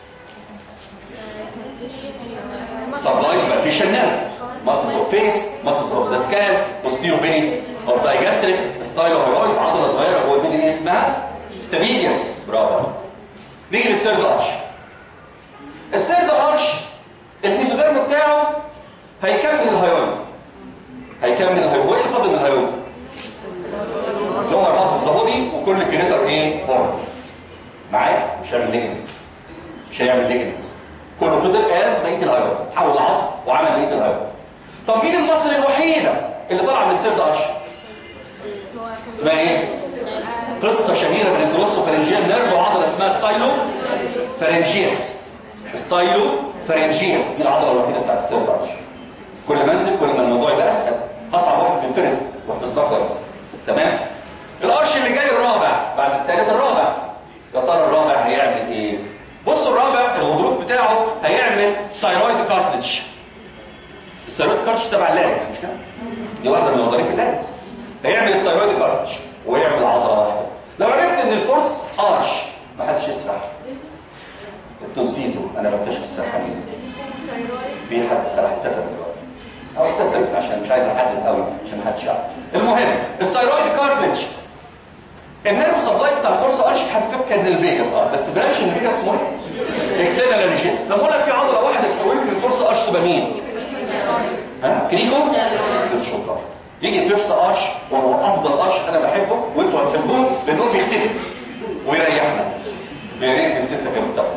سبلاي بالفيشن نيرف muscles of face muscles of the skull posterior bony of digastric stylohyoid عضله صغيره جوه الميدل اسمها ستابيليوس برافو عليك. نيجي للسيرد ارش السيرد ارش الميزوديرم بتاعه هيكمل الهيويد هيكمل الهيويد وايه اللي فاضل من الهيويد؟ لور هاف اوف ذا بودي وكل الجريتر ايه؟ هورن معايا مش هيعمل ليجمنتس مش هيعمل ليجمنتس كله فضل از بقيه الهيويد حول عضل وعمل بقيه الهيويد طب مين المصل الوحيده اللي طلع من السيرد ارش؟ اسمها ايه؟ قصة شهيرة من الجلوسو فرنجيال نيرف وعضلة اسمها ستايلو فرنجيس ستايلو فرنجيس دي العضلة الوحيدة بتاعت السيرد ارش كل ما انزل كل ما الموضوع يبقى اسهل اصعب واحد في الفيرست واحفظ ده كويس تمام الارش اللي جاي الرابع بعد الثالث الرابع يا ترى الرابع هيعمل ايه بصوا الرابع الغضروف بتاعه هيعمل ثايرويد كارتلج الثايرويد كارتلج تبع اللارنكس مش كده دي واحده من وظائف اللارنكس هيعمل الثايرويد كارتلج ويعمل عضله واحده لو عرفت ان الفورس ارش ما حدش يسرح انتوا نسيتوا انا بكتشف السرحانين في حد سرح ابتسم دلوقتي او ابتسم عشان مش عايز احدد قوي عشان ما حدش يعرف المهم الثايرويد كارتلج النيرف سبلاي بتاع الفورس ارش هتفك ان الفيجاس اه بس بلاش ان الفيجاس اسمه ايه؟ اكسينا لارنجيت لما اقول لك في عضله واحده اتكونت من الفورس ارش تبقى مين؟ ها كريكو؟ انت شطار يجي الفيرس ارش وهو افضل ارش انا بحبه وانتوا هتحبوه لانه بيختفي ويريحنا يا ريت السته كانوا اختفوا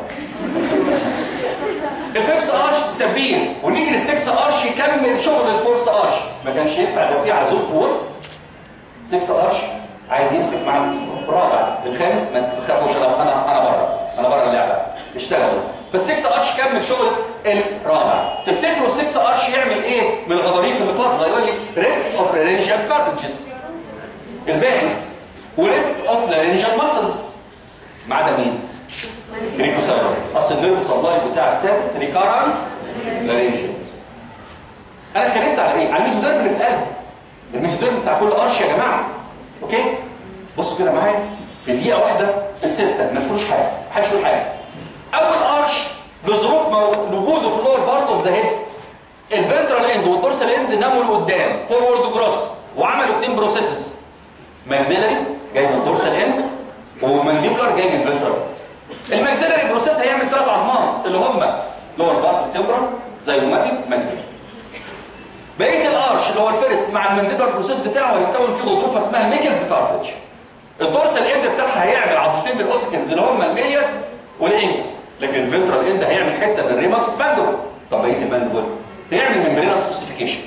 الفيرس ارش تسبيه ونيجي للسكس ارش يكمل شغل الفورس ارش ما كانش ينفع لو في عزوف في وسط سكس ارش عايز يمسك مع الرابع الخامس ما تخافوش انا انا انا بره انا بره اللعبه اشتغلوا فالسكس ارش كمل شغل الرابع تفتكروا السكس ارش يعمل ايه من الغضاريف اللي فاضله يقول لي ريست اوف لارنجيال كارتجز الباقي وريست اوف لارنجيال ماسلز ما عدا مين؟ جريكوسايلر اصل النيرف سبلاي بتاع السادس ريكارنت لارنجيال انا اتكلمت على ايه؟ على الميزوديرم اللي في القلب الميزوديرم بتاع كل ارش يا جماعه اوكي بصوا كده معايا في دقيقه واحده السته ما تقولوش حاجه ما حدش يقول حاجه اول ارش لظروف مو- وجوده في اللور بارت اوف ذا هيد الفنترال اند والدورسال اند ناموا لقدام فورورد جروس وعملوا اثنين بروسيسز ماكسيلري جاي من الدورسال اند ومانديبولار جاي من الفنترال الماكسيلري بروسيس هيعمل ثلاث عظمات اللي هم لور بارت اوف تمبرال زي روماتيك ماكسيلري بقيه الارش اللي هو الفيرست مع المانديبولار بروسيس بتاعه هيتكون فيه غضروفه اسمها ميكلز كارتج الدورسال اند بتاعها هيعمل عضلتين الاوسكنز اللي هم الميلياس والانكس لكن الفنترال اند هيعمل حته من الريماس باندبل طب بقيه الباندبل هيعمل ممبرينس اوسيفيكيشن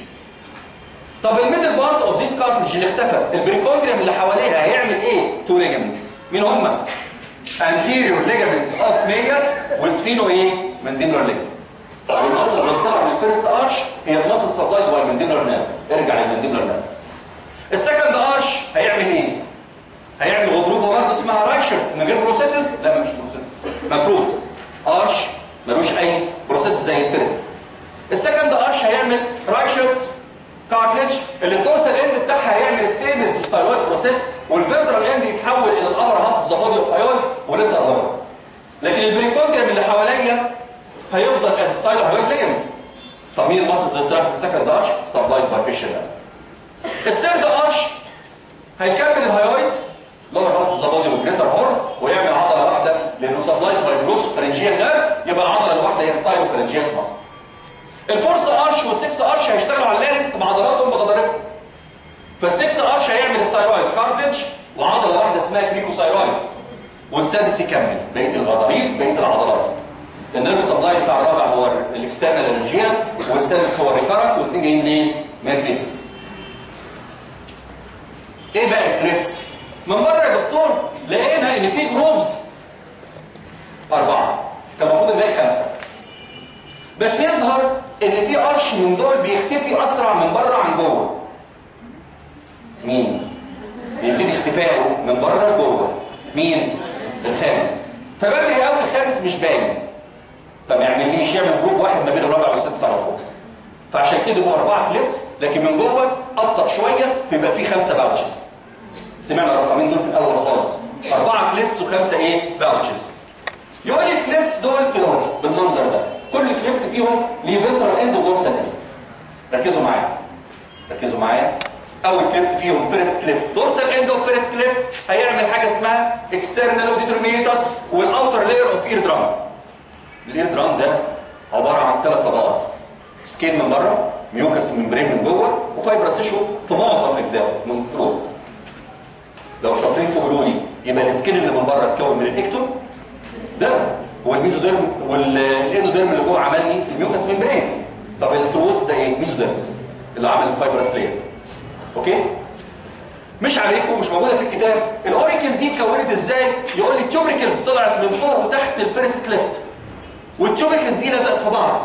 طب الميدل بارت اوف ذيس كارتج اللي اختفى البريكوندريوم اللي حواليها هيعمل ايه تو ليجامنتس مين هم anterior ligament of medius وسفينو ايه mandibular ligament المصل اللي طلع من الفيرست ارش هي المصل سبلايد باي المانديبولار نيرف ارجع للمانديبولار نيرف السكند ارش هيعمل ايه هيعمل غضروفه برضه اسمها رايشرت من غير بروسيسز لا مش بروسيسز مفروض ارش ملوش اي بروسيس زي الفيرست السكند ارش هيعمل رايشرتس كارتلج اللي الدورسال اند بتاعها هيعمل ستيمز وستايلويد بروسيس والفنترال اند يتحول الى الابر هاف اوف ذا بودي اوف هايويد ولسه هايويد لكن البريكوندريم اللي حواليا هيفضل از ستايل هايويد ليجمنت طب مين الماسلز اللي طلعت السكند ارش سبلايد باي فيشن الثيرد ارش هيكمل الهايويد لور هاف اوف ذا بودي وجريتر هورن ويعمل عضله واحده لانه سبلايد باي جلوس فرنجيال نيرف يبقى العضله الواحده هي ستايلو فرنجياس ماسل الفورس ارش والسكس ارش هيشتغلوا على اللارنكس مع عضلاتهم بغضارفهم فالسكس ارش هيعمل الثايرويد كارتلج وعضله واحده اسمها كريكوثايرويد والسادس يكمل بقيه الغضاريف بقيه العضلات النيرف سبلاي بتاع الرابع هو الاكسترنال انرجيا والسادس هو الريكارنت والاثنين جايين منين؟ من الكليفس ايه بقى الكليفس؟ من بره يا دكتور لقينا ان في جروفز اربعه كان المفروض نلاقي خمسه بس يظهر ان في ارش من دول بيختفي اسرع من بره عن جوه مين؟ بيبتدي اختفائه من بره لجوه مين؟ الخامس فبدري قوي الخامس مش باين فما يعمليش يعمل جروب واحد ما بين الرابع والسادس على طول فعشان كده هو اربعه كليفس لكن من جوه ابطا شويه بيبقى فيه خمسه باوتشز سمعنا الرقمين دول في الاول خالص اربعه كليفس وخمسه ايه باوتشز يقول لي الكليفس دول كده اهو بالمنظر ده كل كليفت فيهم ليه فنترال اند ودورسال اند ركزوا معايا ركزوا معايا اول كليفت فيهم فيرست كليفت دورسال اند اوف فيرست كليفت هيعمل حاجه اسمها اكسترنال اوديتورميتاس والاوتر لاير اوف اير درام الاير درام ده عباره عن ثلاث طبقات سكين من بره ميوكس ممبرين من جوه وفايبرس تيشو في معظم اجزائه من في الوسط لو شاطرين تقولوا لي يبقى السكين اللي من بره اتكون من الاكتوم ده هو الميزوديرم والاندوديرم اللي جوه عمل لي الميوكس ممبرين طب اللي في الوسط ده ايه ميزوديرم اللي عمل الفايبرس لاير اوكي مش عليكم مش موجوده في الكتاب الاوريكل دي اتكونت ازاي يقول لي التوبريكلز طلعت من فوق وتحت الفيرست كليفت والتوبريكلز دي لزقت في بعض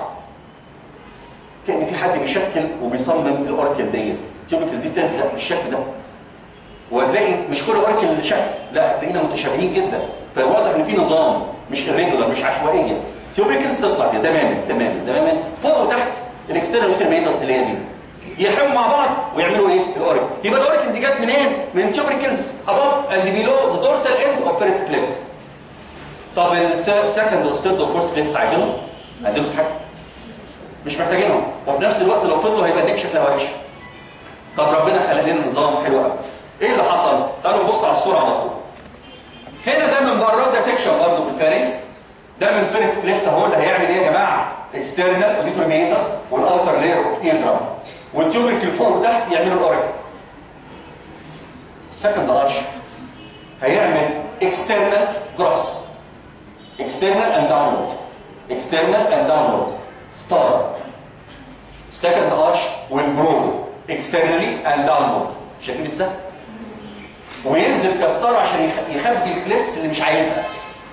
كان في حد بيشكل وبيصمم الاوريكل ديت التوبريكلز دي بتلزق بالشكل ده وهتلاقي مش كل اوريكل شكل لا هتلاقينا متشابهين جدا فواضح ان في نظام مش irregular مش عشوائيه تيوبريكلز تطلع كده تماما تماما تماما فوق وتحت الاكسترنال اوترميتاس اللي هي دي يلحموا مع بعض ويعملوا ايه الاوريكل يبقى الاوريكل دي جت منين من تيوبريكلز above and below the dorsal end of first cleft طب السكند والثيرد والفورث كليفت عايزينهم عايزينهم في حاجه مش محتاجينهم وفي نفس الوقت لو فضلوا هيبقى النيك شكلها وحش طب ربنا خلق لنا نظام حلو قوي ايه اللي حصل تعالوا نبص على الصوره على طول هنا ده من بره ده سيكشن برضه في الفارنكس ده من فيرست كليفت اهو اللي هيعمل ايه يا جماعه اكسترنال اوديتورميتاس والاوتر لاير اوف اير درام والتيوبريكل فوق وتحت يعملوا الاوريكل سكند ارش هيعمل اكسترنال جروس external and downward external and downward star second arch will grow externally and downward شايفين السهم وينزل كستار عشان يخ- يخبي الكليفس اللي مش عايزها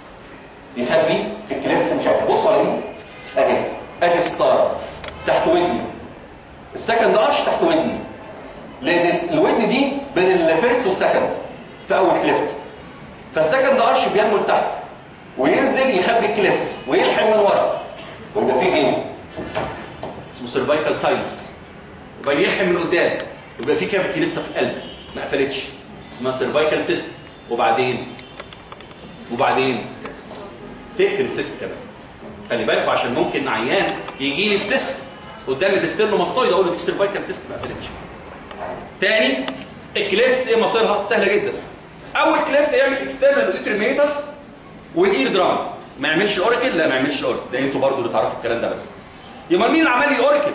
يخبي الكليفس اللي مش عايزها بصوا على ايدي اهي ادي ستار تحت ودني السكند ارش تحت ودني لان الودن دي بين الفيرست والسكند في اول كليفت فالسكند ارش بينمو لتحت وينزل يخبي الكليفس ويلحم من ورا ويبقى فيه ايه اسمه سيرفايكال ساينس وبعدين يلحم من قدام ويبقى فيه كافيتي لسه في القلب ما قفلتش اسمها سيرفايكال سيست وبعدين وبعدين تقفل السيست كمان خلي بالكوا عشان ممكن عيان يجي لي بسيست قدام الاسترنوماستويد اقول له دي سيرفايكال سيست ما قفلتش تاني الكليفس ايه مصيرها سهله جدا اول كليفت يعمل اكسترنال اوديتريميتاس والاير درام ما يعملش الاوريكل لا ما يعملش الاوريكل ده انتوا برضو اللي تعرفوا الكلام ده بس يبقى مين اللي عمل لي الاوريكل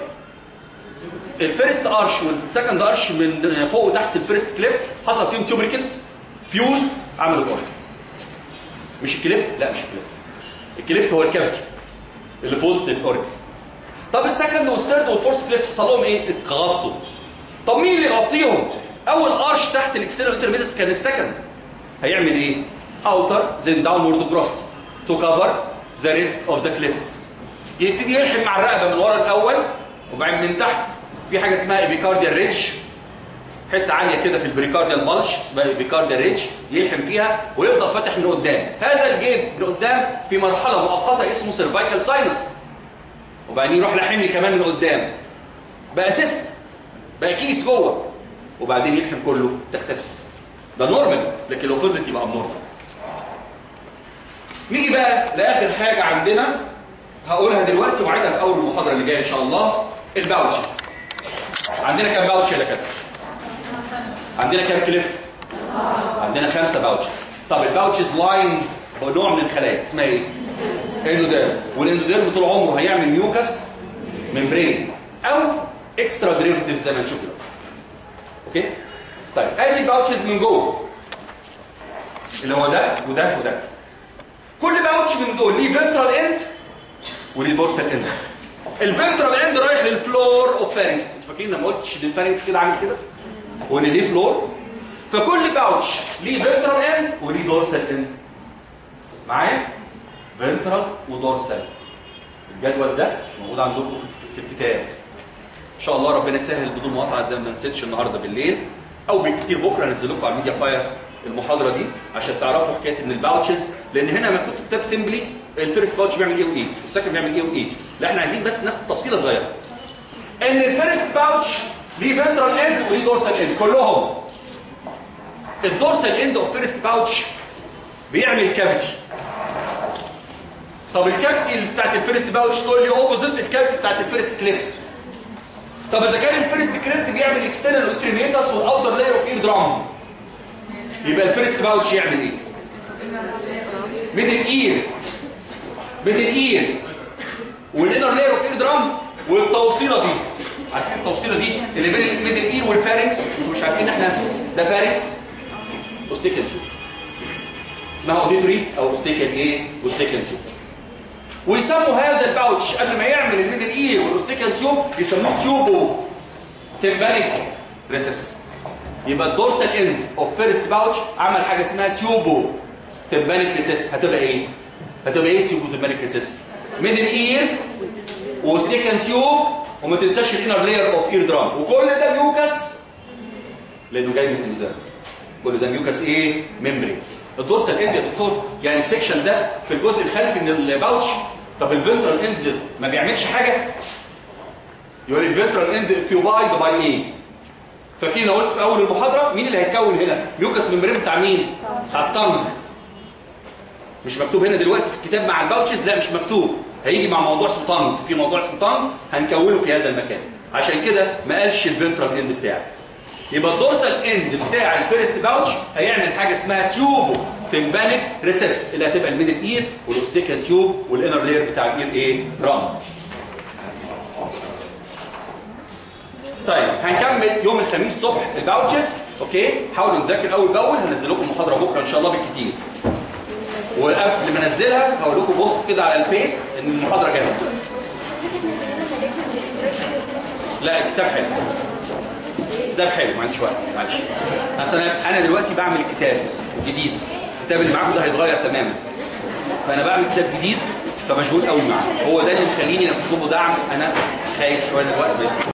الفيرست ارش والسكند ارش من فوق وتحت الفيرست كليفت حصل فيهم تيوبريكلز فيوز عملوا الاوريكل مش الكليفت لا مش الكليفت الكليفت هو الكافيتي اللي في وسط الاوريكل طب السكند والثيرد والفورث كليفت حصل لهم ايه اتغطوا طب مين اللي يغطيهم اول ارش تحت الاكسترنال انترميدس كان السكند هيعمل ايه outer then downward cross to cover the rest of the cliffs يبتدي يلحم مع الرقبه من ورا الاول وبعدين من تحت في حاجه اسمها ايبيكارديال ريدج حته عاليه كده في البريكارديال بلش اسمها ايبيكارديال ريدج يلحم فيها ويفضل فاتح من قدام هذا الجيب من قدام في مرحله مؤقته اسمه سيرفايكال ساينس وبعدين يروح لاحم لي كمان من قدام بقى سيست بقى كيس جوه وبعدين يلحم كله تختفي السيست ده نورمال لكن لو فضلت يبقى نورمال نيجي بقى لاخر حاجه عندنا هقولها دلوقتي وعيدها في اول المحاضره اللي جايه ان شاء الله الباوتشز عندنا كام باوتش يا دكاتره عندنا كام كليفت عندنا خمسه باوتشز طب الباوتشز لاين هو نوع من الخلايا اسمها ايه اندوديرم والاندوديرم طول عمره هيعمل ميوكس ممبرين او اكسترا ديريفيتيف زي ما نشوف دلوقتي اوكي طيب ادي الباوتشز من جوه اللي هو ده وده وده كل باوتش من دول ليه فنترال اند وليه دورسال اند الفنترال اند رايح للفلور اوف فارنكس انتوا فاكرين لما قلتش للفارنكس كده عامل كده وان ليه فلور فكل باوتش ليه فنترال اند وليه دورسال اند معايا فنترال ودورسال الجدول ده مش موجود عندكم في- في الكتاب ان شاء الله ربنا يسهل بدون مقاطعه زي ما نسيتش النهارده بالليل او بالكتير بكره انزل لكم على الميديا فاير المحاضره دي عشان تعرفوا حكايه ان الباوتشز لان هنا مكتوب في الكتاب سيمبلي الفيرست باوتش بيعمل ايه وايه والسكند بيعمل ايه وايه لا احنا عايزين بس ناخد تفصيله صغيره ان الفيرست باوتش ليه فنترال اند وليه دورسال اند كلهم الدورسال اند اوف فيرست باوتش بيعمل كافيتي طب الكافيتي بتاعت الفيرست باوتش تقول لي اوبوزيت الكافيتي بتاعت الفيرست كليفت طب اذا كان الفيرست كليفت بيعمل اكسترنال اوتريميتاس والاوتر لاير اوف اير درام يبقى الفيرست باوتش يعمل ايه ميدل اير ميدل اير والانر لاير اوف اير درام والتوصيله دي عارفين التوصيله دي اللي بين الميدل اير والفارنكس انتوا مش عارفين احنا ده فارنكس اوستيكال تيوب اسمها اوديتوري او اوستيكال ايه اوستيكال تيوب ويسموا هذا الباوتش قبل ما يعمل الميدل اير والاوستيكال تيوب يسموه تيوبو تمبانيك ريسس يبقى الدورسال اند اوف فيرست باوتش عمل حاجه اسمها تيوبو تمبانيك ريسس هتبقى ايه هتبقى ايه تيوبو تمبانيك ريسس ميدل اير واوستيكال تيوب وما تنساش الانر لاير اوف اير درام وكل ده ميوكس لانه جاي من الدم كل ده ميوكس ايه ميمبري الدورسال اند يا دكتور يعني السكشن ده في الجزء الخلفي من الباوتش طب الفنترال اند ما بيعملش حاجه يقول لي الفنترال اند اوكيوبايد باي ايه فاكرين قلت في اول المحاضره مين اللي هيتكون هنا ميوكس ميمبرين بتاع مين بتاع الطنج مش مكتوب هنا دلوقتي في الكتاب مع الباوتشز لا مش مكتوب هيجي مع موضوع اسمه طنج في موضوع اسمه طنج هنكونه في هذا المكان عشان كده ما قالش الفنترال اند بتاعه يبقى الدورسال اند بتاع الفيرست باوتش هيعمل حاجه اسمها تيوبو تمبانيك ريسس اللي هتبقى الميدل اير والاوستيكال تيوب والانر لاير بتاع الاير ايه رام طيب هنكمل يوم الخميس الصبح الباوتشز اوكي حاولوا نذاكر اول باول هنزل لكم محاضره بكره ان شاء الله بالكتير وقبل ما انزلها هقول لكم بوست كده على الفيس ان المحاضره جاهزه لا الكتاب حلو ده حلو ما عنديش وقت معلش اصل انا انا دلوقتي بعمل الكتاب الجديد الكتاب اللي معاكم ده هيتغير تماما فانا بعمل كتاب جديد فمشغول قوي معاه هو ده اللي مخليني لما تطلبوا دعم انا خايف شويه الوقت بس